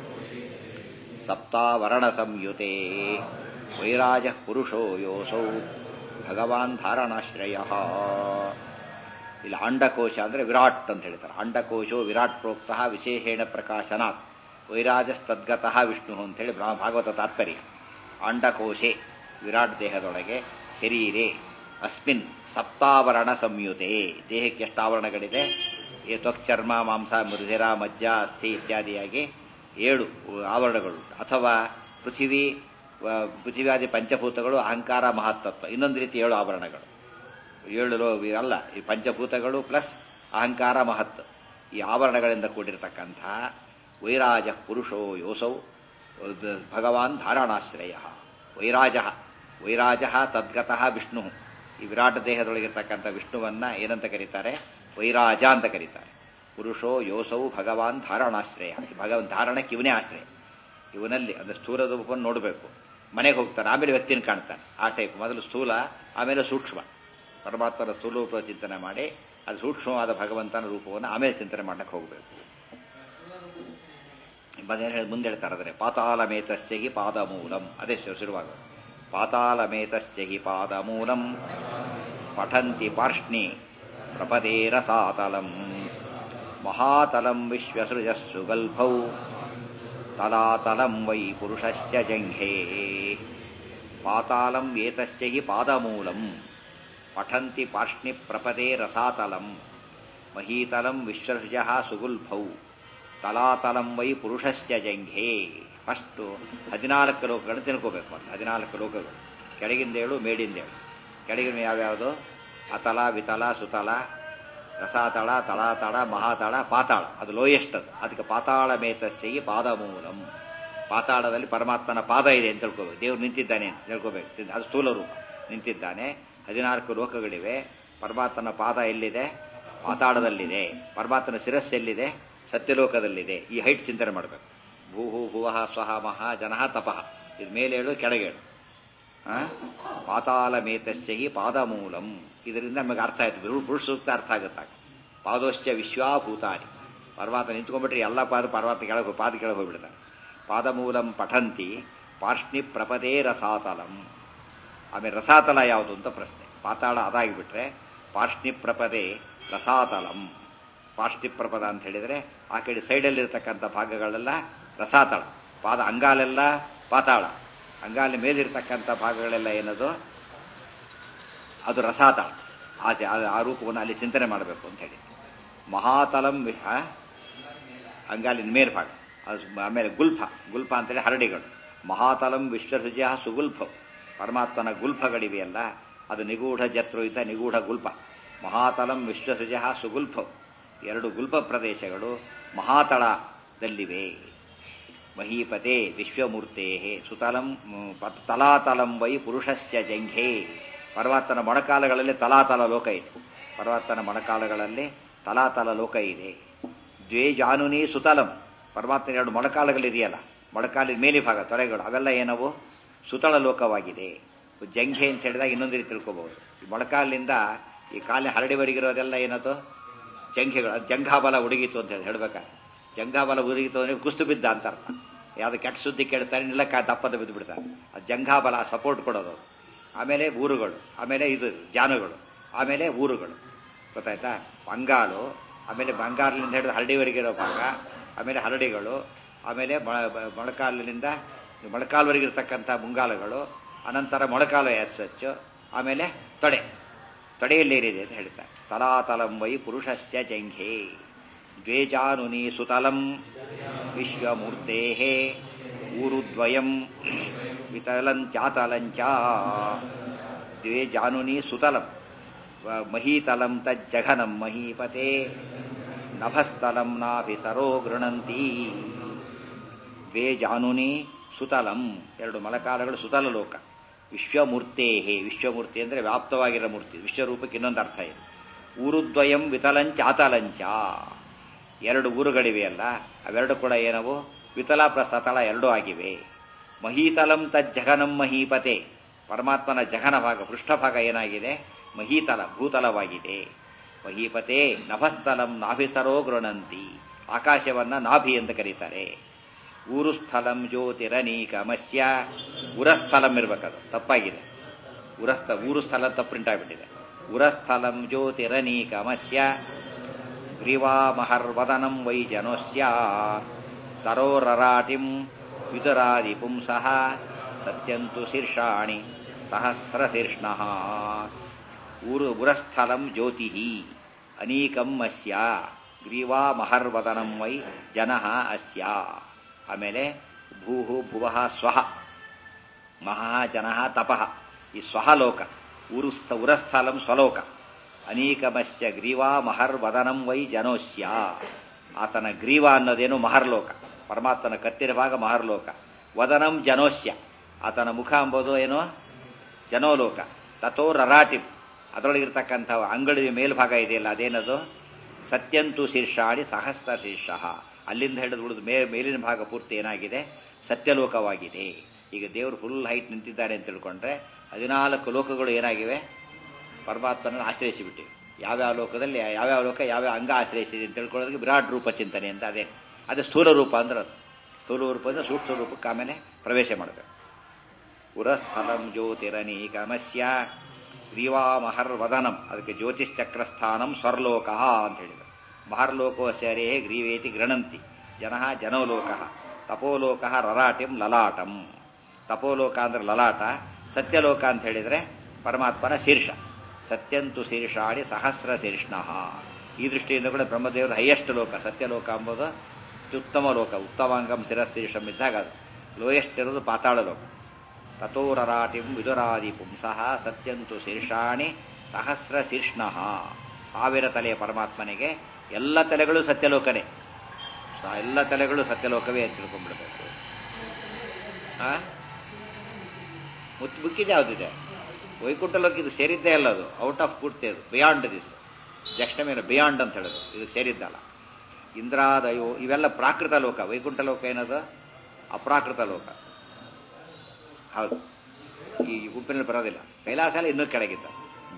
ಸಪ್ತಾವರಣ ಸಂಯುತೆ ವೈರಾಜ ಪುರುಷೋ ಯೋಸೌ ಭಗವಾನ್ ಧಾರಣಾಶ್ರಯ ಇಲ್ಲಿ ಅಂಡಕೋಶ ಅಂದರೆ ವಿರಾಟ್ ಅಂತ ಹೇಳ್ತಾರೆ ಅಂಡಕೋಶೋ ವಿರಾಟ್ ಪ್ರೋಕ್ತ ವಿಶೇಷೇಣ ಪ್ರಕಾಶನಾತ್ ವೈರಾಜಸ್ತದ್ಗತಃ ವಿಷ್ಣು ಅಂತೇಳಿ ಭಾಗವತ ತಾತ್ಪರ್ಯ ಅಂಡಕೋಶೆ ವಿರಾಟ್ ದೇಹದೊಳಗೆ ಶರೀರೆ ಅಸ್ಮಿನ್ ಸಪ್ತಾವರಣ ಸಂಯುತೆ ದೇಹಕ್ಕೆ ಎಷ್ಟು ಆವರಣಗಳಿದೆ ಈ ತ್ವಕ್ ಚರ್ಮ ಮಾಂಸ ಮೃಧಿರ ಮಜ್ಜ ಅಸ್ಥಿ ಇತ್ಯಾದಿಯಾಗಿ ಏಳು ಆವರಣಗಳು ಅಥವಾ ಪೃಥಿವಿ ಪೃಥಿವ್ಯಾದಿ ಪಂಚಭೂತಗಳು ಅಹಂಕಾರ ಮಹತ್ತತ್ವ ಇನ್ನೊಂದು ರೀತಿ ಏಳು ಆವರಣಗಳು ಏಳು ಅಲ್ಲ ಈ ಪಂಚಭೂತಗಳು ಪ್ಲಸ್ ಅಹಂಕಾರ ಮಹತ್ ಈ ಆವರಣಗಳಿಂದ ಕೂಡಿರತಕ್ಕಂತಹ ವೈರಾಜ ಪುರುಷೋ ಯೋಸೌ ಭಗವಾನ್ ಧಾರಣಾಶ್ರಯ ವೈರಾಜ ವೈರಾಜ ತದ್ಗತಃ ವಿಷ್ಣು ಈ ವಿರಾಟ ದೇಹದೊಳಗಿರ್ತಕ್ಕಂಥ ವಿಷ್ಣುವನ್ನ ಏನಂತ ಕರೀತಾರೆ ವೈರಾಜ ಅಂತ ಕರೀತಾರೆ ಪುರುಷೋ ಯೋಸೌ ಭಗವಾನ್ ಧಾರಣಾಶ್ರಯ ಭಗವನ್ ಧಾರಣಕ್ಕೆ ಇವನೇ ಆಶ್ರಯ ಇವನಲ್ಲಿ ಅಂದ್ರೆ ಸ್ಥೂಲ ರೂಪವನ್ನು ನೋಡಬೇಕು ಮನೆಗೆ ಹೋಗ್ತಾನೆ ಆಮೇಲೆ ವ್ಯಕ್ತಿನ ಕಾಣ್ತಾನೆ ಆ ಟೈಪ್ ಮೊದಲು ಸ್ಥೂಲ ಆಮೇಲೆ ಸೂಕ್ಷ್ಮ ಪರಮಾತ್ಮನ ಸ್ಥೂಲ ರೂಪ ಚಿಂತನೆ ಮಾಡಿ ಅದು ಸೂಕ್ಷ್ಮವಾದ ಭಗವಂತನ ರೂಪವನ್ನು ಆಮೇಲೆ ಚಿಂತನೆ ಮಾಡಕ್ಕೆ ಹೋಗಬೇಕು ಮುಂದೆ ಹೇಳ್ತಾರೆ ಆದರೆ ಪಾತಾಳಮೇತಸ್ಯ ಹಿ ಪಾದಮೂಲಂ ಅದೇ ಶುರುವಾಗ ಪಾತಾಳಮೇತಸ್ಯ ಹಿ ಪಾದಮೂಲಂ ಪಠಂತಿ ಪಾರ್ಷ್ಣಿ ಪ್ರಪದೇರಸಾತಲಂ ಮಹಾತಲಂ ವಿಶ್ವಸೃಜಸ್ಸು ಗಲ್ಭೌ ತಲಾತಲಂ ವೈ ಪುರುಷಸ್ಯ ಜಂಘೇ ಪಾತಾಳಂ ಏತಸ್ಯ ಹಿ ಪಾದಮೂಲಂ ಪಠಂತಿ ಪಾರ್ಷ್ಣಿ ಪ್ರಪದೇ ರಸಾತಲಂ ಮಹೀತಲಂ ವಿಶ್ವಸೃಜ ಸುಗುಲ್ಭೌ ತಲಾತಲಂ ವೈ ಪುರುಷಸ್ಯ ಜಂಘೇ ಫಸ್ಟು ಹದಿನಾಲ್ಕು ಲೋಕಗಳನ್ನು ತಿಳ್ಕೋಬೇಕು ಮತ್ತೆ ಹದಿನಾಲ್ಕು ಲೋಕಗಳು ಕೆಳಗಿಂದೇಳು ಮೇಡಿಂದೇಳು ಕೆಳಗಿನ ಯಾವ್ಯಾವುದು ಅತಲ ವಿತಲ ಸುತಲ ರಸಾತಳ ತಳಾತಳ ಮಹಾತಳ ಪಾತಾಳ ಅದು ಲೋಯೆಸ್ಟ್ ಅದು ಅದಕ್ಕೆ ಪಾತಾಳ ಮೇತಸ್ಸಿಗೆ ಪಾದಮೂಲಂ ಪಾತಾಳದಲ್ಲಿ ಪರಮಾತ್ಮನ ಪಾದ ಇದೆ ಅಂತ ತಿಳ್ಕೋಬೇಕು ದೇವ್ರು ನಿಂತಿದ್ದಾನೆ ಅಂತ ತಿಳ್ಕೋಬೇಕು ಅದು ಸ್ಥೂಲ ರೂಪ ನಿಂತಿದ್ದಾನೆ ಹದಿನಾಲ್ಕು ಲೋಕಗಳಿವೆ ಪರಮಾತ್ಮನ ಪಾದ ಎಲ್ಲಿದೆ ಪಾತಾಳದಲ್ಲಿದೆ ಪರಮಾತ್ಮನ ಶಿರಸ್ಸು ಎಲ್ಲಿದೆ ಸತ್ಯಲೋಕದಲ್ಲಿದೆ ಈ ಹೈಟ್ ಚಿಂತನೆ ಮಾಡಬೇಕು ಭೂಹು ಭುವಃ ಸ್ವಹ ಮಹಾ ಜನಃ ತಪಃ ಇದು ಮೇಲೇಳು ಕೆಳಗೇಳು ಪಾತಾಳ ಮೇತಸ್ಯ ಹಿ ಪಾದಮೂಲಂ ಇದರಿಂದ ನಮಗೆ ಅರ್ಥ ಆಯ್ತು ಪುರುಷ ಸೂಕ್ತ ಅರ್ಥ ಆಗುತ್ತಾಗ ಪಾದೋಶ್ಚ ವಿಶ್ವಾಭೂತಾನಿ ಪರ್ವತ ನಿಂತ್ಕೊಂಡ್ಬಿಟ್ರೆ ಎಲ್ಲ ಪಾದ ಪರ್ವತ ಕೆಳಗೆ ಪಾದ ಕೆಳಗೆ ಹೋಗ್ಬಿಡ್ತಾರೆ ಪಾದಮೂಲಂ ಪಠಂತಿ ಪಾರ್ಷ್ಣಿ ಪ್ರಪದೇ ರಸಾತಲಂ ಆಮೇಲೆ ರಸಾತಲ ಯಾವುದು ಅಂತ ಪ್ರಶ್ನೆ ಪಾತಾಳ ಅದಾಗಿಬಿಟ್ರೆ ಪಾರ್ಷ್ಣಿ ಪ್ರಪದೇ ರಸಾತಲಂ ಪಾರ್ಷ್ಣಿ ಪ್ರಪದ ಅಂತ ಹೇಳಿದರೆ ಆ ಕಡೆ ಸೈಡಲ್ಲಿರ್ತಕ್ಕಂಥ ಭಾಗಗಳೆಲ್ಲ ರಸಾತಳ ಪಾದ ಅಂಗಾಲೆಲ್ಲ ಪಾತಾಳ ಅಂಗಾಲ ಮೇಲಿರ್ತಕ್ಕಂಥ ಭಾಗಗಳೆಲ್ಲ ಏನದು ಅದು ರಸಾತಳ ಆಚೆ ಆ ರೂಪವನ್ನು ಅಲ್ಲಿ ಚಿಂತನೆ ಮಾಡಬೇಕು ಅಂತ ಹೇಳಿ ಮಹಾತಲಂ ವಿಹ ಅಂಗಾಲಿನ ಮೇಲ್ಭಾಗ ಅದು ಆಮೇಲೆ ಗುಲ್ಫ ಗುಲ್ಫ ಅಂತೇಳಿ ಹರಡಿಗಳು ಮಹಾತಲಂ ವಿಶ್ವಸೃಜ ಸುಗುಲ್ಫ ಪರಮಾತ್ಮನ ಗುಲ್ಫಗಳಿವೆಯಲ್ಲ ಅದು ನಿಗೂಢ ಜತ್ರು ಇದ್ದ ನಿಗೂಢ ಗುಲ್ಫ ಮಹಾತಲಂ ವಿಶ್ವಸೃಜ ಸುಗುಲ್ಫಂ ಎರಡು ಗುಲ್ಫ ಪ್ರದೇಶಗಳು ಮಹಾತಳದಲ್ಲಿವೆ ಮಹೀಪತೆ ವಿಶ್ವಮೂರ್ತೆ ಸುತಲಂ ಮ್, ಪತ್- ತಲಾತಲಂ ವೈ ಪುರುಷಸ್ಯ ಜಂಘೆ ಪರ್ವತನ ಮೊಣಕಾಲಗಳಲ್ಲಿ ತಲಾತಲ ಲೋಕ ಇದೆ ಪರ್ವತನ ಮೊಣಕಾಲಗಳಲ್ಲಿ ತಲಾತಲ ಲೋಕ ಇದೆ ದ್ವೇ ಜಾನುನಿ ಸುತಲಂ ಪರಮಾತ್ಮನ ಎರಡು ಮೊಣಕಾಲಗಳಿದೆಯಲ್ಲ ಮೊಣಕಾಲಿನ ಮೇಲಿ ಭಾಗ ತೊರೆಗಳು ಅವೆಲ್ಲ ಏನವು ಸುತಳ ಲೋಕವಾಗಿದೆ ಜಂಘೆ ಅಂತ ಹೇಳಿದಾಗ ಇನ್ನೊಂದು ರೀತಿ ತಿಳ್ಕೋಬಹುದು ಈ ಮೊಣಕಾಲಿನಿಂದ ಈ ಕಾಲಿನ ಹರಡಿವರೆಗಿರೋದೆಲ್ಲ ಏನದು ಜಂಘೆಗಳು ಅದು ಜಂಘಾಬಲ ಉಡುಗಿತು ಅಂತ ಹೇಳಿ ಹೇಳ್ಬೇಕಾದ್ರೆ ಜಂಘಾಬಲ ಉಡುಗಿತು ಅಂದ್ರೆ ಕುಸ್ತು ಬಿದ್ದ ಅಂತ ಅರ್ಥ ಯಾವ್ದು ಕೆಟ್ಟ ಸುದ್ದಿ ಕೇಳ್ತಾರೆ ನಿಲ್ಲಕ್ಕ ದಪ್ಪದ ಬಿದ್ದು ಬಿಡ್ತಾರೆ ಅದು ಜಂಘಾಬಲ ಸಪೋರ್ಟ್ ಕೊಡೋದು ಆಮೇಲೆ ಊರುಗಳು ಆಮೇಲೆ ಇದು ಜಾನುಗಳು ಆಮೇಲೆ ಊರುಗಳು ಗೊತ್ತಾಯ್ತಾ ಬಂಗಾಲು ಆಮೇಲೆ ಬಂಗಾಲಿನಿಂದ ಹಿಡಿದು ಹರಡಿವರೆಗಿರೋ ಭಾಗ ಆಮೇಲೆ ಹರಡಿಗಳು ಆಮೇಲೆ ಮೊಳ- ಬ- ಮೊಳಕಾಲಿನಿಂದ ಮೊಳಕಾಲ್ವರೆಗಿರ್ತಕ್ಕಂಥ ಮುಂಗಾಲುಗಳು ಅನಂತರ ಮೊಳಕಾಲು ಎಸ್ ಎಚ್ ಆಮೇಲೆ ತೊಡೆ ತೊಡೆಯಲ್ಲೇರಿದೆ ಅಂತ ಹೇಳ್ತಾರೆ ತಲಾತಲಂ ವೈ ಪುರುಷಸ್ಯ ಜಂಘೆ ದ್ವೇಜಾನುನಿ ಸುತಲಂ ವಿಶ್ವಮೂರ್ತೆ ಊರುದ್ವಯಂ ವಿತಲಂಚಾತಲಂಚ ದ್ವೇಜಾನುನಿ ಸುತಲಂ ವ- ಮಹೀತಲಂ ತಜ್ಜಘನಂ ಮಹೀಪತೆ ನಭಸ್ಥಲಂ ನಾಭಿಸರೋ ಗೃಣಂತಿ ದ್ವೇ ಜಾನುನಿ ಸುತಲಂ ಎರಡು ಮಲಕಾಲಗಳು ಸುತಲ ಲೋಕ ವಿಶ್ವಮೂರ್ತೆ ವಿಶ್ವಮೂರ್ತಿ ಅಂದರೆ ವ್ಯಾಪ್ತವಾಗಿರೋ ಮೂರ್ತಿ ವಿಶ್ವರೂಪಕ್ಕೆ ಇನ್ನೊಂದು ಅರ್ಥ ಇದೆ ಊರುದ್ವಯಂ ವಿತಲಂಚ ಆತಲಂಚ ಎರಡು ಊರುಗಳಿವೆಯಲ್ಲ ಅವೆರಡು ಕೂಡ ಏನವು ವಿತಲ ಪ್ಲಸ್ ಅತಳ ಎರಡೂ ಆಗಿವೆ ಮಹೀತಲಂ ತಜ್ಜಘನಂ ಮಹೀಪತೆ ಪರಮಾತ್ಮನ ಜಘನ ಭಾಗ ಪೃಷ್ಠಭಾಗ ಏನಾಗಿದೆ ಮಹೀತಲ ಭೂತಲವಾಗಿದೆ ಮಹೀಪತೆ ನಭಸ್ಥಲಂ ನಾಭಿಸರೋ ಗೃಣಂತಿ ಆಕಾಶವನ್ನ ನಾಭಿ ಅಂತ ಕರೀತಾರೆ ಊರುಸ್ಥಲಂ ಜ್ಯೋತಿರನೀಕಮಸ್ಯ ಉರಸ್ಥಲಂ ಇರ್ಬೇಕದು ತಪ್ಪಾಗಿದೆ ಉರಸ್ಥ ಊರು ಸ್ಥಳ ತಪ್ಪು ಪ್ರಿಂಟ್ ಆಗಿಬಿಟ್ಟಿದೆ ಉರಸ್ಥಲಂ ಜ್ಯೋತಿರನೀಕಮಸ್ಯ ಗ್ರೀವಾಮಹರ್ವದನಂ ವೈ ಜನೋಸ್ಯ ತರೋರರಾಟಿಂ ವಿದುರಾದಿ ಪುಂಸಃ ಸತ್ಯಂತು ಶೀರ್ಷಾಣಿ ಸಹಸ್ರಶೀರ್ಷ್ಣಃ ಊರು ಉರಸ್ಥಲಂ ಜ್ಯೋತಿ ಅನೀಕಂ ಅಸ್ಯ ಗ್ರೀವಾಮಹರ್ವದನಂ ವೈ ಜನಃ ಅಸ್ಯ ಆಮೇಲೆ ಭೂಹು ಭುವಃ ಸ್ವಹ ಮಹಾ ಜನಃ ತಪಃ ಈ ಸ್ವಹಲೋಕ ಉರುಸ್ಥ ಉರಸ್ಥಲಂ ಸ್ವಲೋಕ ಅನೀಕಮಸ್ಯ ಗ್ರೀವಾ ಮಹರ್ವದನಂ ವೈ ಜನೋಸ್ಯ ಆತನ ಗ್ರೀವ ಅನ್ನೋದೇನು ಮಹರ್ಲೋಕ ಪರಮಾತ್ಮನ ಕತ್ತಿನ ಭಾಗ ಮಹರ್ಲೋಕ ವದನಂ ಜನೋಸ್ಯ ಆತನ ಮುಖ ಎಂಬುದು ಏನು ಜನೋಲೋಕ ತಥೋ ರರಾಟಿ ಅದರೊಳಗಿರ್ತಕ್ಕಂಥ ಅಂಗಡಿ ಮೇಲ್ಭಾಗ ಇದೆಯಲ್ಲ ಅದೇನದು ಸತ್ಯಂತು ಶೀರ್ಷಾಡಿ ಸಹಸ್ರ ಶೀರ್ಷ ಅಲ್ಲಿಂದ ಹಿಡಿದು ಉಳಿದು ಮೇ ಮೇಲಿನ ಭಾಗ ಪೂರ್ತಿ ಏನಾಗಿದೆ ಸತ್ಯಲೋಕವಾಗಿದೆ ಈಗ ದೇವರು ಫುಲ್ ಹೈಟ್ ನಿಂತಿದ್ದಾರೆ ಅಂತ ತಿಳ್ಕೊಂಡ್ರೆ ಹದಿನಾಲ್ಕು ಲೋಕಗಳು ಏನಾಗಿವೆ ಪರಮಾತ್ಮನ ಆಶ್ರಯಿಸಿಬಿಟ್ಟಿವೆ ಯಾವ್ಯಾವ ಲೋಕದಲ್ಲಿ ಯಾವ್ಯಾವ ಲೋಕ ಯಾವ್ಯಾವ ಅಂಗ ಆಶ್ರಯಿಸಿದೆ ಅಂತ ತಿಳ್ಕೊಳ್ಳೋದಕ್ಕೆ ವಿರಾಟ್ ರೂಪ ಚಿಂತನೆ ಅಂತ ಅದೇ ಅದು ಸ್ಥೂಲ ರೂಪ ಅಂದ್ರೆ ಅದು ಸ್ಥೂಲ ರೂಪ ಅಂದ್ರೆ ಸೂಕ್ಷ್ಮ ರೂಪಕ್ಕೆ ಆಮೇಲೆ ಪ್ರವೇಶ ಮಾಡಬೇಕು ಉರಸ್ಥಲಂ ಜ್ಯೋತಿರನೀಕಮಸ್ಯ ಗ್ರೀವಾಮಹರ್ವದನಂ ಅದಕ್ಕೆ ಜ್ಯೋತಿಶ್ಚಕ್ರಸ್ಥಾನಂ ಸ್ವರ್ಲೋಕ ಅಂತ ಹೇಳಿದರು ಮಹರ್ಲೋಕೋ ಶರೇ ಗ್ರೀವೇತಿ ಗೃಣಂತಿ ಜನ ಜನೋಲೋಕ ತಪೋಲೋಕ ರರಾಟಿಂ ಲಲಾಟಂ ತಪೋಲೋಕ ಅಂದ್ರೆ ಲಲಾಟ ಸತ್ಯಲೋಕ ಅಂತ ಹೇಳಿದ್ರೆ ಪರಮಾತ್ಮನ ಶೀರ್ಷ ಸತ್ಯಂತು ಶೀರ್ಷಾಡಿ ಸಹಸ್ರ ಶೀರ್ಷ್ಣ ಈ ದೃಷ್ಟಿಯಿಂದ ಕೂಡ ಬ್ರಹ್ಮದೇವರ ಹೈಯೆಸ್ಟ್ ಲೋಕ ಸತ್ಯಲೋಕ ಎಂಬುದು ಉತ್ತಮ ಲೋಕ ಉತ್ತಮಾಂಗಂ ಶಿರಶೀರ್ಷಂ ಇದ್ದಾಗ ಅದು ಲೋಯೆಸ್ಟ್ ಇರೋದು ಪಾತಾಳ ಲೋಕ ತಥೋರರಾಟಿಂ ವಿದುರಾದಿ ಪುಂಸಃ ಸತ್ಯಂತು ಶೀರ್ಷಾಣಿ ಸಹಸ್ರ ಶೀರ್ಷ್ಣ ಸಾವಿರ ತಲೆಯ ಪರಮಾತ್ಮನಿಗೆ ಎಲ್ಲ ತಲೆಗಳು ಸತ್ಯಲೋಕನೇ ಸ- ಎಲ್ಲ ತಲೆಗಳು ಸತ್ಯಲೋಕವೇ ಅಂತ ತಿಳ್ಕೊಂಡ್ಬಿಡ್ಬೇಕು ಆ ಮುತ್ತು ಬುಕ್ಕಿದೆ ಯಾವುದಿದೆ ವೈಕುಂಠ ಲೋಕ ಇದು ಸೇರಿದ್ದೇ ಅಲ್ಲ ಅದು ಔಟ್ ಆಫ್ ಪೂರ್ತಿ ಅದು ಬಿಯಾಂಡ್ ದಿಸ್ ಜಕ್ಷ ಮೇಲೆ ಬಿಯಾಂಡ್ ಅಂತ ಹೇಳೋದು ಇದು ಸೇರಿದ್ದಲ್ಲ ಇಂದ್ರಾದಯೋ ಇವೆಲ್ಲ ಪ್ರಾಕೃತ ಲೋಕ ವೈಕುಂಠ ಲೋಕ ಏನದು ಅಪ್ರಾಕೃತ ಲೋಕ ಹೌದು ಈ ಗುಂಪಿನಲ್ಲಿ ಬರೋದಿಲ್ಲ ಕೈಲಾಸ ಎಲ್ಲ ಇನ್ನೂ ಕೆಳಗಿದ್ದ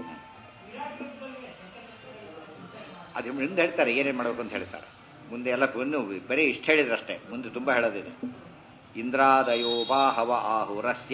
ಅದು ಮುಂದೆ ಹೇಳ್ತಾರೆ ಏನೇನು ಮಾಡಬೇಕು ಅಂತ ಹೇಳ್ತಾರೆ ಮುಂದೆ ಎಲ್ಲ ಇನ್ನು ಬರೀ ಇಷ್ಟ ಹೇಳಿದ್ರೆ ಅಷ್ಟೇ ಮುಂದೆ ತುಂಬಾ ಹೇಳೋದಿದೆ ಇಂದ್ರಾದಯೋ ಬಾಹವ ಆಹುರಸ್ಯ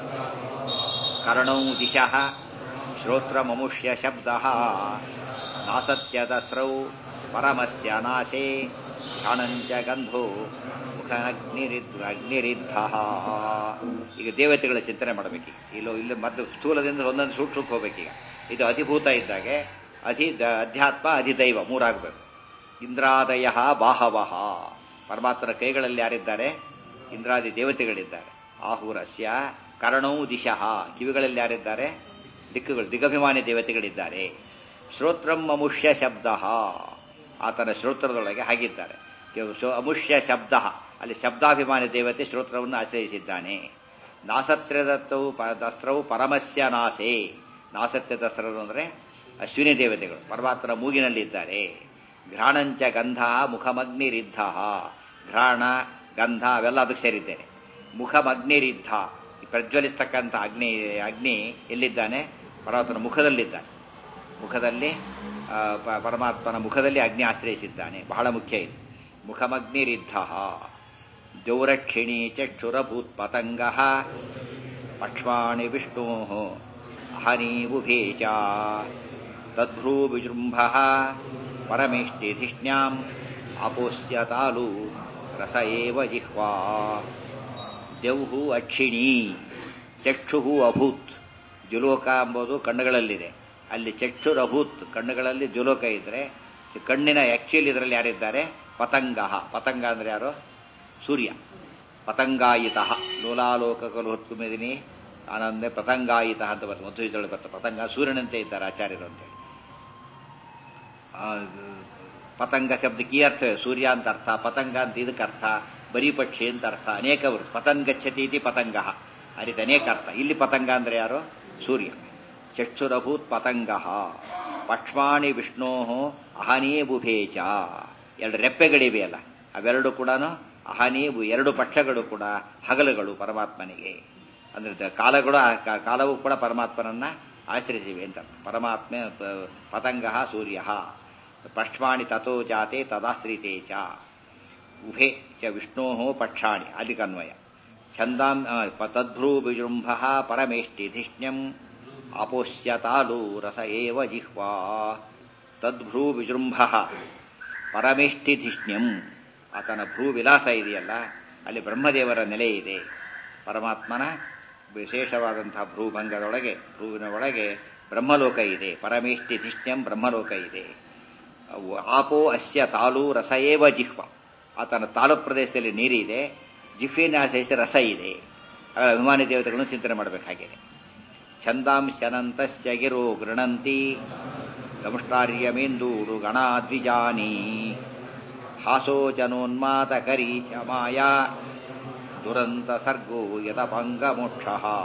ಕರ್ಣೌ ದಿಶಃ ಶ್ರೋತ್ರಮಮುಷ್ಯ ಶಬ್ದ ನಾಸತ್ಯದಸ್ರೌ ಪರಮಸ್ಯ ನಾಶೇ ಘಾಣಂಚ ಗಂಧೋ ಮುಖನಗ್ನಿರಿದ್ ಅಗ್ನಿರಿದ್ಧ ಈಗ ದೇವತೆಗಳ ಚಿಂತನೆ ಮಾಡಬೇಕೀಗ ಇಲ್ಲೋ ಇಲ್ಲಿ ಮತ್ತೆ ಸ್ಥೂಲದಿಂದ ಒಂದೊಂದು ಸೂಕ್ಷ್ಮಕ್ಕೆ ಹೋಗ್ಬೇಕೀಗ ಇದು ಅಧಿಭೂತ ಇದ್ದಾಗೆ ಅಧಿ ದ- ಅಧ್ಯಾತ್ಮ ಅಧಿದೈವ ಮೂರಾಗಬೇಕು ಇಂದ್ರಾದಯ ಬಾಹವಃ ಪರಮಾತ್ಮನ ಕೈಗಳಲ್ಲಿ ಯಾರಿದ್ದಾರೆ ಇಂದ್ರಾದಿ ದೇವತೆಗಳಿದ್ದಾರೆ ಆಹುರಸ್ಯ ಕರ್ಣೌ ದಿಶಃ ಕಿವಿಗಳಲ್ಲಿ ಯಾರಿದ್ದಾರೆ ದಿಕ್ಕುಗಳು ದಿಗಭಿಮಾನಿ ದೇವತೆಗಳಿದ್ದಾರೆ ಶ್ರೋತ್ರಂ ಅಮುಷ್ಯ ಶಬ್ದ ಆತನ ಶ್ರೋತ್ರದೊಳಗೆ ಹಾಗಿದ್ದಾರೆ ಅಮುಷ್ಯ ಶಬ್ದ ಅಲ್ಲಿ ಶಬ್ದಾಭಿಮಾನಿ ದೇವತೆ ಶ್ರೋತ್ರವನ್ನು ಆಶ್ರಯಿಸಿದ್ದಾನೆ ನಾಸತ್ರ್ಯದತ್ತವು ದಸ್ತ್ರವು ಪರಮಸ್ಯ ನಾಸೆ ನಾಸತ್ಯ ದಸ್ತ್ರರು ಅಂದರೆ ಅಶ್ವಿನಿ ದೇವತೆಗಳು ಪರಮಾತ್ಮನ ಮೂಗಿನಲ್ಲಿದ್ದಾರೆ ಘ್ರಾಣಂಚ ಗಂಧ ಮುಖಮಗ್ನಿರಿದ್ಧ ಘ್ರಾಣ ಗಂಧ ಅವೆಲ್ಲ ಅದಕ್ಕೆ ಸೇರಿದ್ದೇನೆ ಮುಖಮಗ್ನಿರಿದ್ಧ ಪ್ರಜ್ವಲಿಸ್ತಕ್ಕಂಥ ಅಗ್ನಿ ಅಗ್ನಿ ಎಲ್ಲಿದ್ದಾನೆ ಪರಮಾತ್ಮನ ಮುಖದಲ್ಲಿದ್ದಾನೆ ಮುಖದಲ್ಲಿ ಪರಮಾತ್ಮನ ಮುಖದಲ್ಲಿ ಅಗ್ನಿ ಆಶ್ರಯಿಸಿದ್ದಾನೆ ಬಹಳ ಮುಖ್ಯ ಇದು ಮುಖಮಗ್ನಿರಿದ್ಧ ದೌರಕ್ಷಿಣಿ ಚಕ್ಷುರಭೂತ್ ಪತಂಗ ಪಕ್ಷ್ಮಾಣಿ ವಿಷ್ಣೋ ಹನೀಬುಭೇ ಚ ತದ್ಭ್ರೂ ವಿಜೃಂಭ ಪರಮೇಷ್ಟಿಧಿಷ್ಣ್ಯಾಂ ಅಪೋಸ್ಯ ತಾಲು ರಸ ಏವ ಜಿಹ್ವಾ ದೌಹು ಅಕ್ಷಿಣಿ ಚಕ್ಷು ಅಭೂತ್ ದ್ಯುಲೋಕ ಎಂಬುದು ಕಣ್ಣುಗಳಲ್ಲಿದೆ ಅಲ್ಲಿ ಚಕ್ಷುರ್ ಅಭೂತ್ ಕಣ್ಣುಗಳಲ್ಲಿ ದ್ಯುಲೋಕ ಇದ್ರೆ ಕಣ್ಣಿನ ಆಕ್ಚುಲಿ ಇದರಲ್ಲಿ ಯಾರಿದ್ದಾರೆ ಪತಂಗ ಪತಂಗ ಅಂದ್ರೆ ಯಾರು ಸೂರ್ಯ ಪತಂಗಾಯಿತ ಲೋಲಾಲೋಕಕಲು ಹೊತ್ತು ಮೇದಿನಿ ಆನಂದ ಪತಂಗಾಯಿತ ಅಂತ ಬರ್ತದೆ ಮಧ್ವಿತೊಳಗೆ ಬರ್ತದೆ ಪತಂಗ ಸೂರ್ಯನಂತೆ ಇದ್ದಾರೆ ಆಚಾರ್ಯರು ಅಂತೇಳಿ ಪತಂಗ ಶಬ್ದಕ್ಕೆ ಈ ಅರ್ಥ ಸೂರ್ಯ ಅಂತ ಅರ್ಥ ಪತಂಗ ಅಂತ ಇದಕ್ಕೆ ಅರ್ಥ ಬರೀ ಪಕ್ಷಿ ಅಂತ ಅರ್ಥ ಅನೇಕ ಪತಂಗಚ್ಚತಿ ಇತಿ ಪತಂಗ ಆ ರೀತಿ ಅನೇಕ ಅರ್ಥ ಇಲ್ಲಿ ಪತಂಗ ಅಂದ್ರೆ ಯಾರು ಸೂರ್ಯ ಚಕ್ಷುರಭೂತ್ ಪತಂಗ ಪಕ್ಷ್ಮಾಣಿ ವಿಷ್ಣೋ ಅಹನೀ ಬುಭೇಚ ಎರಡು ರೆಪ್ಪೆಗಳಿವೆಯಲ್ಲ ಅವೆರಡು ಕೂಡ ಅಹನೀ ಎರಡು ಪಕ್ಷಗಳು ಕೂಡ ಹಗಲುಗಳು ಪರಮಾತ್ಮನಿಗೆ ಅಂದ್ರೆ ಕಾಲಗಳು ಕಾಲವು ಕೂಡ ಪರಮಾತ್ಮನನ್ನ ಆಶ್ರಯಿಸಿವೆ ಅಂತ ಪರಮಾತ್ಮ ಪತಂಗ ಸೂರ್ಯ ಪಕ್ಷ್ಮಾಣಿ ತಥೋ ಜಾತೆ ತದಾಶ್ರಿತೆ ಚ ಉಭೆ ಚ ವಿಷ್ಣೋ ಪಕ್ಷಾಣಿ ಅಧಿಕನ್ವಯ ಛಂದಾಂ ತದ್ಭ್ರೂ ವಿಜೃಂಭ ಪರಮೇಷ್ಟಿಧಿಷ್ಣ್ಯಂ ಅಪೋಷ್ಯ ತಾಲು ರಸ ಏವ ಜಿಹ್ವಾ ತದ್ಭ್ರೂ ವಿಜೃಂಭ ಪರಮೇಷ್ಟಿಧಿಷ್ಣ್ಯಂ ಆತನ ಭ್ರೂ ವಿಲಾಸ ಇದೆಯಲ್ಲ ಅಲ್ಲಿ ಬ್ರಹ್ಮದೇವರ ನೆಲೆ ಇದೆ ಪರಮಾತ್ಮನ ವಿಶೇಷವಾದಂತಹ ಭ್ರೂಭಂಗದೊಳಗೆ ಭ್ರೂವಿನ ಒಳಗೆ ಬ್ರಹ್ಮಲೋಕ ಇದೆ ಪರಮೇಷ್ಟಿಧಿಷ್ಣ್ಯಂ ಬ್ರಹ್ಮಲೋಕ ಇದೆ ಆಪೋ ಅಸ್ಯ ತಾಲು ರಸ ಏವ ಜಿಹ್ವ ಆತನ ತಾಲು ಪ್ರದೇಶದಲ್ಲಿ ನೀರಿದೆ ಜಿಹ್ವಿನ ಆಶ್ರಯಿಸಿದ ರಸ ಇದೆ ಅಭಿಮಾನಿ ದೇವತೆಗಳನ್ನು ಚಿಂತನೆ ಮಾಡಬೇಕಾಗಿದೆ ಛಂದಾಂಶನಂತಸ್ಯ ಗಿರೋ ಗೃಣಂತಿ ದಮುಷ್ಟಾರ್ಯಮೇಂದೂರು ಗಣಾದ್ವಿಜಾನಿ ಹಾಸೋ ಜನೋನ್ಮಾತಕರೀ ಚ ಮಾಯಾ ದುರಂತ ಸರ್ಗೋ ಯತಪಂಗ ಮೋಕ್ಷ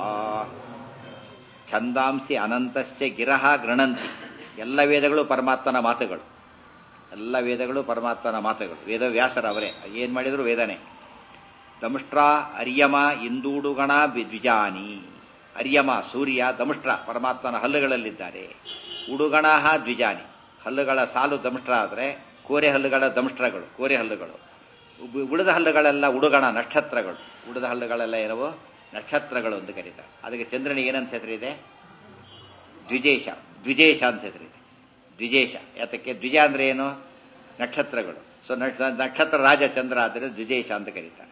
ಛಂದಾಂಸಿ ಅನಂತಸ್ಯ ಗಿರಹ ಗೃಣಂತಿ ಎಲ್ಲ ವೇದಗಳು ಪರಮಾತ್ಮನ ಮಾತುಗಳು ಎಲ್ಲ ವೇದಗಳು ಪರಮಾತ್ಮನ ಮಾತುಗಳು ವೇದ ವ್ಯಾಸರ ಅವರೇ ಏನ್ ಮಾಡಿದ್ರು ವೇದನೆ ದಮುಷ್ಟ್ರ ಅರ್ಯಮ ಇಂದೂಡುಗಣ ದ್ವಿಜಾನಿ ಅರ್ಯಮ ಸೂರ್ಯ ದಮುಷ್ಟ್ರ ಪರಮಾತ್ಮನ ಹಲ್ಲುಗಳಲ್ಲಿದ್ದಾರೆ ಉಡುಗಣ ದ್ವಿಜಾನಿ ಹಲ್ಲುಗಳ ಸಾಲು ದಮುಷ್ಟ್ರ ಆದರೆ ಕೋರೆ ಹಲ್ಲುಗಳ ದಮುಷ್ಟ್ರಗಳು ಕೋರೆ ಹಲ್ಲುಗಳು ಉಳಿದ ಹಲ್ಲುಗಳೆಲ್ಲ ಉಡುಗಣ ನಕ್ಷತ್ರಗಳು ಉಳಿದ ಹಲ್ಲುಗಳೆಲ್ಲ ಏನವು ನಕ್ಷತ್ರಗಳು ಅಂತ ಕರೀತಾರೆ ಅದಕ್ಕೆ ಚಂದ್ರನಿಗೆ ಏನಂತ ಹೆಸರಿದೆ ದ್ವಿಜೇಶ ದ್ವಿಜೇಶ ಅಂತ ಹೆಸರಿದೆ ದ್ವಿಜೇಶ ಯಾತಕ್ಕೆ ದ್ವಿಜ ಅಂದ್ರೆ ಏನು ನಕ್ಷತ್ರಗಳು ಸೊ ನಕ್ಷತ್ರ ರಾಜ ಚಂದ್ರ ಆದರೆ ದ್ವಿಜೇಶ ಅಂತ ಕರೀತಾರೆ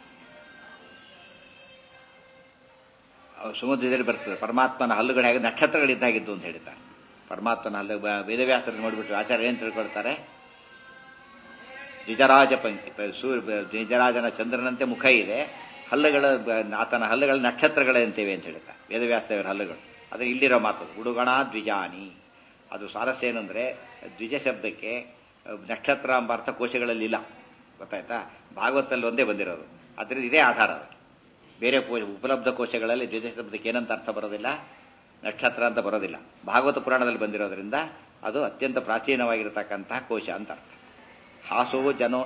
ಸಮುದ್ರದಲ್ಲಿ ಬರ್ತದೆ ಪರಮಾತ್ಮನ ಹಲ್ಲುಗಳು ಹೇಗೆ ನಕ್ಷತ್ರಗಳಿದ್ದಾಗಿದ್ದು ಅಂತ ಹೇಳ್ತಾರೆ ಪರಮಾತ್ಮನ ಹಲ್ಲು ವೇದವ್ಯಾಸರು ನೋಡ್ಬಿಟ್ಟು ಆಚಾರ್ಯ ಏನು ತಿಳ್ಕೊಳ್ತಾರೆ ದ್ವಿಜರಾಜ ಪಂಕ್ತಿ ಸೂರ್ಯ ದ್ವಿಜರಾಜನ ಚಂದ್ರನಂತೆ ಮುಖ ಇದೆ ಹಲ್ಲುಗಳ ಆತನ ಹಲ್ಲುಗಳ ನಕ್ಷತ್ರಗಳಂತೇವೆ ಅಂತ ಹೇಳ್ತಾರೆ ವೇದವ್ಯಾಸದೇವರ ಹಲ್ಲುಗಳು ಆದರೆ ಇಲ್ಲಿರೋ ಮಾತು ಉಡುಗಣ ದ್ವಿಜಾನಿ ಅದು ಸ್ವಾರಸ್ಯ ಏನಂದ್ರೆ ದ್ವಿಜ ಶಬ್ದಕ್ಕೆ ನಕ್ಷತ್ರ ಎಂಬ ಅರ್ಥ ಕೋಶಗಳಲ್ಲಿ ಇಲ್ಲ ಗೊತ್ತಾಯ್ತಾ ಭಾಗವತಲ್ಲಿ ಒಂದೇ ಬಂದಿರೋದು ಅದರಿಂದ ಇದೇ ಆಧಾರ ಬೇರೆ ಉಪಲಬ್ಧ ಕೋಶಗಳಲ್ಲಿ ದ್ವಿಜ ಶಬ್ದಕ್ಕೆ ಏನಂತ ಅರ್ಥ ಬರೋದಿಲ್ಲ ನಕ್ಷತ್ರ ಅಂತ ಬರೋದಿಲ್ಲ ಭಾಗವತ ಪುರಾಣದಲ್ಲಿ ಬಂದಿರೋದ್ರಿಂದ ಅದು ಅತ್ಯಂತ ಪ್ರಾಚೀನವಾಗಿರತಕ್ಕಂತಹ ಕೋಶ ಅಂತ ಅರ್ಥ ಹಾಸೋ ಜನೋ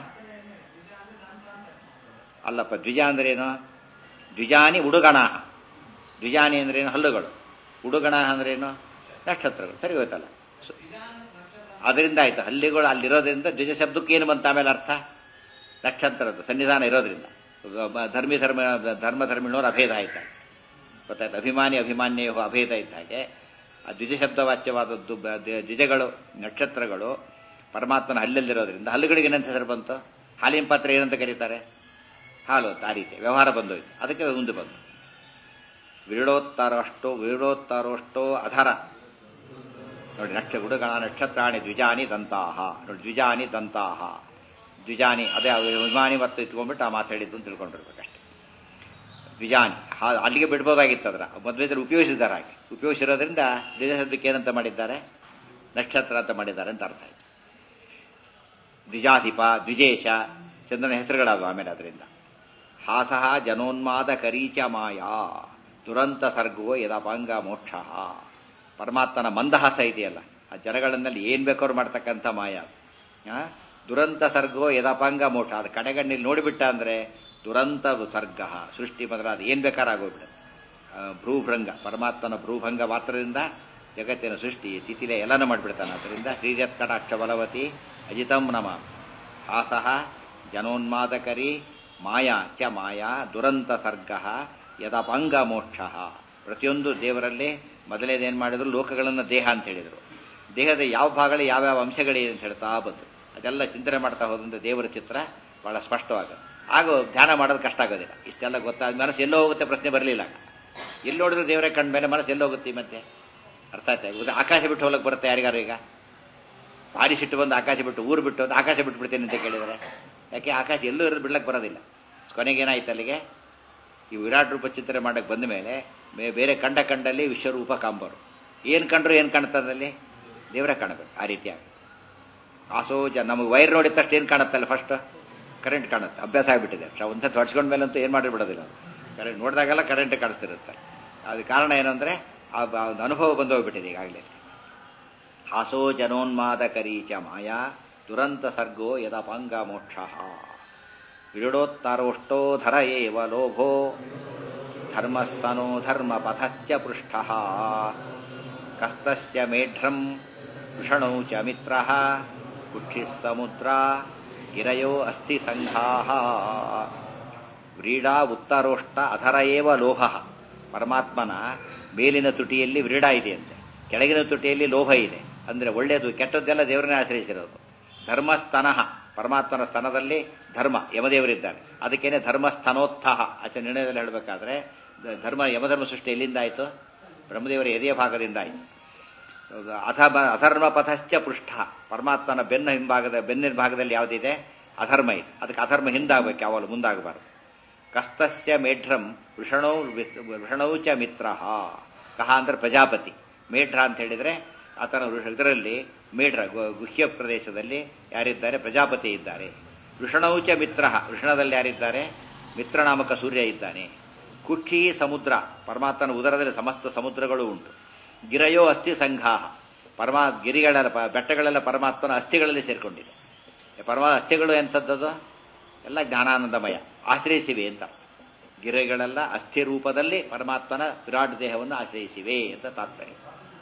ಅಲ್ಲಪ್ಪ ದ್ವಿಜ ಅಂದ್ರೇನು ದ್ವಿಜಾನಿ ಉಡುಗಣ ದ್ವಿಜಾನಿ ಅಂದ್ರೇನು ಹಲ್ಲುಗಳು ಉಡುಗಣ ಅಂದ್ರೇನು ನಕ್ಷತ್ರಗಳು ಸರಿ ಹೋಯ್ತಲ್ಲ ಅದರಿಂದ ಆಯ್ತು ಹಲ್ಲಿಗಳು ಅಲ್ಲಿರೋದ್ರಿಂದ ದ್ವಿಜ ಶಬ್ದಕ್ಕೆ ಏನು ಬಂತ ಆಮೇಲೆ ಅರ್ಥ ನಕ್ಷತ್ರದ ಸನ್ನಿಧಾನ ಇರೋದ್ರಿಂದ ಧರ್ಮಿ ಧರ್ಮ ಧರ್ಮ ಧರ್ಮಿಣೋರು ಅಭೇದ ಆಯ್ತಾಗ ಗೊತ್ತಾಯ್ತು ಅಭಿಮಾನಿ ಅಭಿಮಾನ್ಯ ಅಭೇದ ಇದ್ದ ಹಾಗೆ ಆ ದ್ವಿಜ ಶಬ್ದವಾಚ್ಯವಾದದ್ದು ದ್ವಿಜಗಳು ನಕ್ಷತ್ರಗಳು ಪರಮಾತ್ಮನ ಹಲ್ಲಲ್ಲಿರೋದ್ರಿಂದ ಹಲ್ಲುಗಳಿಗೆ ಏನಂತ ಹೆಸರು ಬಂತು ಹಾಲಿನ ಪಾತ್ರ ಏನಂತ ಕರೀತಾರೆ ಹಾಲು ಅಂತ ಆ ರೀತಿ ವ್ಯವಹಾರ ಬಂದೋಯ್ತು ಅದಕ್ಕೆ ಮುಂದೆ ಬಂತು ವಿರುಡೋತ್ತಾರೋಷ್ಟೋ ವಿರುಡೋತ್ತಾರೋಷ್ಟೋ ಅಧರ ನೋಡಿ ನಕ್ಷ ಗುಡುಗಣ ನಕ್ಷತ್ರಾಣಿ ದ್ವಿಜಾನಿ ದಂತಾಹ ನೋಡಿ ದ್ವಿಜಾನಿ ದಂತಾಹ ದ್ವಿಜಾನಿ ಅದೇ ಅಭಿಮಾನಿ ಮತ್ತು ಇಟ್ಕೊಂಡ್ಬಿಟ್ಟು ಆ ಮಾತು ಹೇಳಿದ್ದು ಅಂತ ತಿಳ್ಕೊಂಡಿರ್ಬೇಕಷ್ಟೆ ದ್ವಿಜಾನಿ ಅಲ್ಲಿಗೆ ಬಿಡ್ಬೋದಾಗಿತ್ತು ಅದರ ಮದುವೆದಲ್ಲಿ ಉಪಯೋಗಿಸಿದ್ದಾರೆ ಹಾಗೆ ಉಪಯೋಗಿಸಿರೋದ್ರಿಂದ ದ್ವಿಜ ಶಬ್ದಕ್ಕೆ ಏನಂತ ಮಾಡಿದ್ದಾರೆ ನಕ್ಷತ್ರ ಅಂತ ಮಾಡಿದ್ದಾರೆ ಅಂತ ಅರ್ಥ ಆಯ್ತು ದ್ವಿಜಾಧಿಪ ದ್ವಿಜೇಶ ಚಂದ್ರನ ಹೆಸರುಗಳಾದವು ಆಮೇಲೆ ಅದರಿಂದ ಹಾಸಹ ಜನೋನ್ಮಾದ ಕರೀಚ ಮಾಯಾ ದುರಂತ ಸರ್ಗೋ ಯದಪಾಂಗ ಮೋಕ್ಷ ಪರಮಾತ್ಮನ ಮಂದಹಾಸ ಇದೆಯಲ್ಲ ಆ ಜನಗಳನ್ನಲ್ಲಿ ಏನ್ ಬೇಕಾದ್ರು ಮಾಡ್ತಕ್ಕಂಥ ಮಾಯ ಆ? ದುರಂತ ಸರ್ಗೋ ಯದಪಾಂಗ ಮೋಕ್ಷ ಅದು ಕಡೆಗಣ್ಣಿಲ್ಲಿ ನೋಡಿಬಿಟ್ಟ ಅಂದ್ರೆ ದುರಂತ ಸರ್ಗ ಸೃಷ್ಟಿ ಮೊದಲಾದ ಏನ್ ಬೇಕಾದ್ರೆ ಆಗೋಗ್ಬಿಡುತ್ತೆ ಆ, ಭ್ರೂಭೃಂಗ ಪರಮಾತ್ಮನ ಭ್ರೂಭಂಗ ಮಾತ್ರದಿಂದ ಜಗತ್ತಿನ ಸೃಷ್ಟಿ ತಿಥಿಲೆ ಎಲ್ಲನೂ ಮಾಡಿಬಿಡ್ತಾನೆ ಅದರಿಂದ ಶ್ರೀಜತ್ ಕಟಾಕ್ಷ ಬಲವತಿ ಅಜಿತಂ ನಮ ಹಾಸಹ ಜನೋನ್ಮಾದಕರಿ ಮಾಯಾ ಚ ಮಾಯಾ ದುರಂತ ಸರ್ಗ ಯದಪಂಗ ಮೋಕ್ಷ ಪ್ರತಿಯೊಂದು ದೇವರಲ್ಲಿ ಮೊದಲೇದೇನು ಮಾಡಿದ್ರು ಲೋಕಗಳನ್ನು ದೇಹ ಅಂತ ಹೇಳಿದರು ದೇಹದ ಯಾವ ಭಾಗಗಳು ಯಾವ್ಯಾವ ಅಂಶಗಳಿದೆ ಅಂತ ಹೇಳ್ತಾ ಬಂತು ಅದೆಲ್ಲ ಚಿಂತನೆ ಮಾಡ್ತಾ ಹೋದಂತೆ ದೇವರ ಚಿತ್ರ ಬಹಳ ಸ್ಪಷ್ಟವಾಗುತ್ತೆ ಆಗ ಧ್ಯಾನ ಮಾಡೋದು ಕಷ್ಟ ಆಗೋದಿಲ್ಲ ಇಷ್ಟೆಲ್ಲ ಗೊತ್ತಾದ ಮನಸ್ಸು ಎಲ್ಲೋ ಹೋಗುತ್ತೆ ಪ್ರಶ್ನೆ ಬರಲಿಲ್ಲ ಎಲ್ಲಿ ನೋಡಿದ್ರು ದೇವರೇ ಕಂಡ ಮೇಲೆ ಮನಸ್ಸು ಎಲ್ಲೋ ಹೋಗುತ್ತೆ ಈ ಮತ್ತೆ ಅರ್ಥ ಆಯ್ತಾ ಉದಾ- ಆಕಾಶ ಬಿಟ್ಟು ಹೋಗಕ್ಕೆ ಬರುತ್ತೆ ಯಾರಿಗಾರು ಈಗ ಭಾರಿ ಸಿಟ್ಟು ಬಂದು ಆಕಾಶ ಬಿಟ್ಟು ಊರು ಬಿಟ್ಟು ಒಂದು ಆಕಾಶ ಬಿಟ್ಟು ಬಿಡ್ತೇನೆ ಅಂತ ಕೇಳಿದರೆ ಯಾಕೆ ಆಕಾಶ ಎಲ್ಲೂ ಇರೋದು ಬಿಡ್ಲಕ್ಕೆ ಬರೋದಿಲ್ಲ ಕೊನೆಗೇನಾಯ್ತು ಅಲ್ಲಿಗೆ ಈ ವಿರಾಟ್ ರೂಪ ಚಿಂತನೆ ಮಾಡಕ್ಕೆ ಬಂದ ಮೇಲೆ ಬೇ- ಬೇರೆ ಕಂಡ ಕಂಡಲ್ಲಿ ವಿಶ್ವರೂಪ ಕಾಂಬರು ಏನು ಕಂಡ್ರು ಏನು ಕಾಣ್ತದಲ್ಲಿ ದೇವರೇ ಕಾಣಬೇಕು ಆ ರೀತಿಯಾಗಿ ಆಸೋಜ ನಮಗೆ ವೈರ್ ನೋಡಿದ ತಕ್ಷಣ ಏನು ಕಾಣುತ್ತಲ್ಲ ಫಸ್ಟ್ ಕರೆಂಟ್ ಕಾಣುತ್ತೆ ಅಭ್ಯಾಸ ಆಗಿಬಿಟ್ಟಿದೆ ಶ- ಒಂದ್ಸತಿ ಹೊಡ್ಸ್ಕೊಂಡ ಮೇಲಂತೂ ಏನು ಮಾಡಿಬಿಡೋದಿಲ್ಲ ಕರೆಂಟ್ ನೋಡಿದಾಗೆಲ್ಲ ಕರೆಂಟ್ ಕಾಣಿಸ್ತಿರುತ್ತೆ ಅದು ಕಾರಣ ಏನಂದ್ರೆ ಆ ಬ- ಒಂದು ಅನುಭವ ಬಂದು ಹೋಗ್ಬಿಟ್ಟಿದೆ ಈಗಾಗಲೇ ಹಾಸೋ ಜನೋನ್ಮಾದಕರೀ ಚ ಮಾಯಾ ದುರಂತ ಸರ್ಗೋ ಯದಪಾಂಗ ಮೋಕ್ಷ ವಿರುಡೋತ್ತರೋಷ್ಟೋಧರ ಏವ ಲೋಭೋ ಧರ್ಮಸ್ತನೋ ಧರ್ಮ ಪಥಶ್ಚ ಪೃಷ್ಠ ಕಸ್ತಶ್ಚ ಮೇಢ್ರಂ ವೃಷಣೌ ಚ ಮಿತ್ರ ಕುಕ್ಷಿಃ ಸಮುದ್ರ ಗಿರಯೋ ಅಸ್ಥಿ ಸಂಘಾ ವ್ರೀಡಾ ಉತ್ತರೋಷ್ಟ ಅಧರ ಏವ ಲೋಹ ಪರಮಾತ್ಮನ ಮೇಲಿನ ತುಟಿಯಲ್ಲಿ ವ್ರೀಡ ಇದೆಯಂತೆ ಕೆಳಗಿನ ತುಟಿಯಲ್ಲಿ ಲೋಹ ಇದೆ ಅಂದ್ರೆ ಒಳ್ಳೆಯದು ಕೆಟ್ಟದ್ದೆಲ್ಲ ದೇವರನ್ನೇ ಆಶ್ರಯಿಸಿರೋದು ಧರ್ಮಸ್ತನಃ ಪರಮಾತ್ಮನ ಸ್ತನದಲ್ಲಿ ಧರ್ಮ ಯಮದೇವರಿದ್ದಾರೆ ಅದಕ್ಕೇನೆ ಧರ್ಮಸ್ತನೋತ್ಥಃ ಆಚೆ ನಿರ್ಣಯದಲ್ಲಿ ಹೇಳಬೇಕಾದ್ರೆ ದ- ಧರ್ಮ ಯಮಧರ್ಮ ಸೃಷ್ಟಿ ಎಲ್ಲಿಂದ ಆಯಿತು ಬ್ರಹ್ಮದೇವರ ಎದೆಯ ಭಾಗದಿಂದ ಆಯಿತು ಅಧರ್ಮ ಅಧರ್ಮ ಪಥಶ್ಚ ಪೃಷ್ಠ ಪರಮಾತ್ಮನ ಬೆನ್ನ ಹಿಂಭಾಗದ ಬೆನ್ನಿನ ಭಾಗದಲ್ಲಿ ಯಾವುದಿದೆ ಅಧರ್ಮ ಇದೆ ಅದಕ್ಕೆ ಅಧರ್ಮ ಹಿಂದಾಗಬೇಕು ಯಾವಾಗಲೂ ಮುಂದಾಗಬಾರದು ಕಸ್ತಸ್ಯ ಮೇಢ್ರಂ ವೃಷಣೌ ವೃಷಣೌ ಚ ಮಿತ್ರ ಕಹ ಅಂದ್ರೆ ಪ್ರಜಾಪತಿ ಮೇಢ್ರ ಅಂತ ಹೇಳಿದ್ರೆ ಆತನ ವೃಷ- ಇದರಲ್ಲಿ ಮೇಢ್ರ ಗು- ಗುಹ್ಯ ಪ್ರದೇಶದಲ್ಲಿ ಯಾರಿದ್ದಾರೆ ಪ್ರಜಾಪತಿ ಇದ್ದಾರೆ ವೃಷಣೌ ಚ ಮಿತ್ರ ವೃಷಣದಲ್ಲಿ ಯಾರಿದ್ದಾರೆ ಮಿತ್ರನಾಮಕ ಸೂರ್ಯ ಇದ್ದಾನೆ ಕುಕ್ಷಿ ಸಮುದ್ರ ಪರಮಾತ್ಮನ ಉದರದಲ್ಲಿ ಸಮಸ್ತ ಸಮುದ್ರಗಳು ಉಂಟು ಗಿರಯೋ ಅಸ್ಥಿ ಸಂಘಾಹ ಪರಮಾ ಗಿರಿಗಳೆಲ್ಲ ಪ- ಬೆಟ್ಟಗಳೆಲ್ಲ ಪರಮಾತ್ಮನ ಅಸ್ಥಿಗಳಲ್ಲಿ ಸೇರ್ಕೊಂಡಿದೆ ಪರಮಾ ಅಸ್ಥಿಗಳು ಎಂಥದ್ದದು ಎಲ್ಲ ಜ್ಞಾನಾನಂದಮಯ ಆಶ್ರಯಿಸಿವೆ ಅಂತ ಗಿರೆಗಳೆಲ್ಲ ಅಸ್ಥಿ ರೂಪದಲ್ಲಿ ಪರಮಾತ್ಮನ ವಿರಾಟ್ ದೇಹವನ್ನು ಆಶ್ರಯಿಸಿವೆ ಅಂತ ತಾತ್ಪರ್ಯ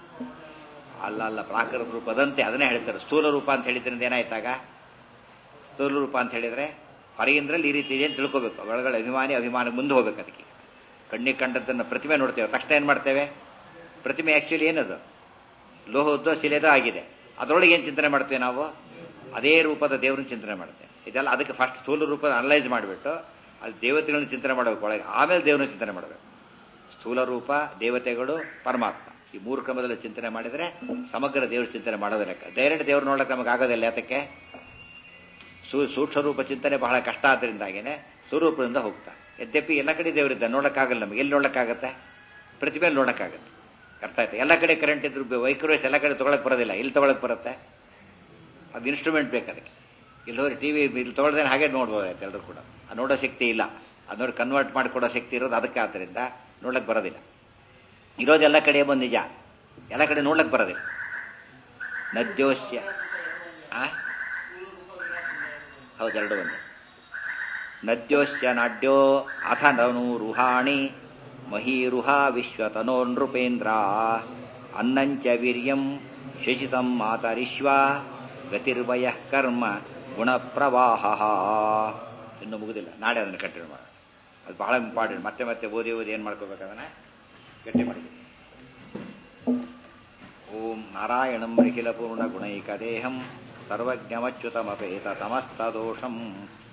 ಅಲ್ಲ ಅಲ್ಲ ಪ್ರಾಕೃತ ರೂಪದಂತೆ ಅದನ್ನೇ ಹೇಳ್ತಾರೆ ಸ್ಥೂಲ ರೂಪ ಅಂತ ಹೇಳಿದ್ರಿಂದ ಏನಾಯ್ತಾಗ ಸ್ಥೂಲ ರೂಪ ಅಂತ ಹೇಳಿದ್ರೆ ಹೊರಗಿಂದ್ರಲ್ಲಿ ಈ ರೀತಿ ಇದೆ ಅಂತ ತಿಳ್ಕೋಬೇಕು ಒಳಗಡೆ ಅಭಿಮಾನಿ ಅಭಿಮಾನ ಮುಂದೆ ಹೋಗ್ಬೇಕು ಅದಕ್ಕೆ ಕಣ್ಣಿಗೆ ಕಂಡದ್ದನ್ನು ಪ್ರತಿಮೆ ನೋಡ್ತೇವೆ ತಕ್ಷಣ ಏನು ಮಾಡ್ತೇವೆ ಪ್ರತಿಮೆ ಆಕ್ಚುಲಿ ಏನದು ಲೋಹದ್ದು ಶಿಲೆದು ಆಗಿದೆ ಅದರೊಳಗೆ ಏನು ಚಿಂತನೆ ಮಾಡ್ತೇವೆ ನಾವು ಅದೇ ರೂಪದ ದೇವರನ್ನ ಚಿಂತನೆ ಮಾಡ್ತೇವೆ ಇದೆಲ್ಲ ಅದಕ್ಕೆ ಫಸ್ಟ್ ಸ್ಥೂಲ ರೂಪದ ಅನಲೈಸ್ ಮಾಡಿಬಿಟ್ಟು ಅದು ದೇವತೆಗಳನ್ನ ಚಿಂತನೆ ಮಾಡಬೇಕು ಒಳಗೆ ಆಮೇಲೆ ದೇವರನ್ನ ಚಿಂತನೆ ಮಾಡಬೇಕು ಸ್ಥೂಲ ರೂಪ ದೇವತೆಗಳು ಪರಮಾತ್ಮ ಈ ಮೂರು ಕ್ರಮದಲ್ಲಿ ಚಿಂತನೆ ಮಾಡಿದರೆ ಸಮಗ್ರ ದೇವ್ರ ಚಿಂತನೆ ಮಾಡೋದೇ ಲೆಕ್ಕ ಡೈರೆಕ್ಟ್ ದೇವ್ರು ನೋಡಕ್ಕೆ ನಮಗೆ ಆಗೋದಿಲ್ಲ ಯಾತಕ್ಕೆ ಸೂ ಸೂಕ್ಷ್ಮ ರೂಪ ಚಿಂತನೆ ಬಹಳ ಕಷ್ಟ ಆದ್ದರಿಂದಾಗೇನೆ ಸ್ವರೂಪದಿಂದ ಹೋಗ್ತಾ ಯದ್ಯಪಿ ಎಲ್ಲ ಕಡೆ ದೇವರಿದ್ದ ನೋಡಕ್ಕಾಗಲ್ಲ ನಮಗೆ ಎಲ್ಲಿ ನೋಡಕ್ಕಾಗತ್ತೆ ಪ್ರತಿಮೇಲೆ ನೋಡಕ್ಕಾಗತ್ತೆ ಅರ್ಥ ಆಯ್ತು ಎಲ್ಲ ಕಡೆ ಕರೆಂಟ್ ಇದ್ರು ವೈಕ್ರೋಸ್ ಎಲ್ಲ ಕಡೆ ತೊಗೊಳಕ್ ಬರೋದಿಲ್ಲ ಇಲ್ಲಿ ತೊಗೊಳಕ್ ಬರುತ್ತೆ ಅದು ಇನ್ಸ್ಟ್ರೂಮೆಂಟ್ ಬೇಕು ಅದಕ್ಕೆ ಇಲ್ಲಿ ಹೋಗಿ ಟಿವಿ ಇಲ್ಲಿ ತೊಗೊಳ್ದೇನೆ ಹಾಗೆ ನೋಡ್ಬೋದಾಯ್ತು ಎಲ್ಲರೂ ಕೂಡ ಆ ನೋಡೋ ಶಕ್ತಿ ಇಲ್ಲ ಅದು ನೋಡಿ ಕನ್ವರ್ಟ್ ಮಾಡಿಕೊಡೋ ಶಕ್ತಿ ಇರೋದು ಅದಕ್ಕೆ ಆದ್ದರಿಂದ ನೋಡ್ಲಕ್ಕೆ ಬರೋದಿಲ್ಲ ಇರೋದು ಎಲ್ಲ ಕಡೆ ಬಂದು ನಿಜ ಎಲ್ಲ ಕಡೆ ನೋಡ್ಲಕ್ಕೆ ಬರೋದಿಲ್ಲ ನದ್ಯೋಶ್ಯ ಆ ಹೌದು ಎರಡು ಒಂದು ನದ್ಯೋಶ್ಯ ನಾಡ್ಯೋ ಅಥ ನನು ರುಹಾಣಿ ಮಹೀರುಹ ವಿಶ್ವತನೋ ನೃಪೇಂದ್ರ ಅನ್ನಂಚ ವೀರ್ಯಂ ಶಶಿತಂ ಮಾತರಿಶ್ವ ಗತಿರ್ವಯ ಕರ್ಮ ಗುಣಪ್ರವಾಹ ಇನ್ನು ಮುಗುದಿಲ್ಲ ನಾಳೆ ಅದನ್ನು ಕಂಟಿನ್ಯೂ ಮಾಡೋಣ ಅದು ಬಹಳ ಇಂಪಾರ್ಟೆಂಟ್ ಮತ್ತೆ ಮತ್ತೆ ಓದಿ ಓದಿ ಏನು ಮಾಡ್ಕೋಬೇಕು ಅದನ್ನ ಗಟ್ಟಿ ಮಾಡಿ ಓಂ ನಾರಾಯಣಂ ನಿಖಿಲ ಪೂರ್ಣ ಗುಣೈಕ ದೇಹಂ ಸರ್ವಜ್ಞಮಚ್ಯುತಮಪೇತ ಸಮಸ್ತದೋಷಂ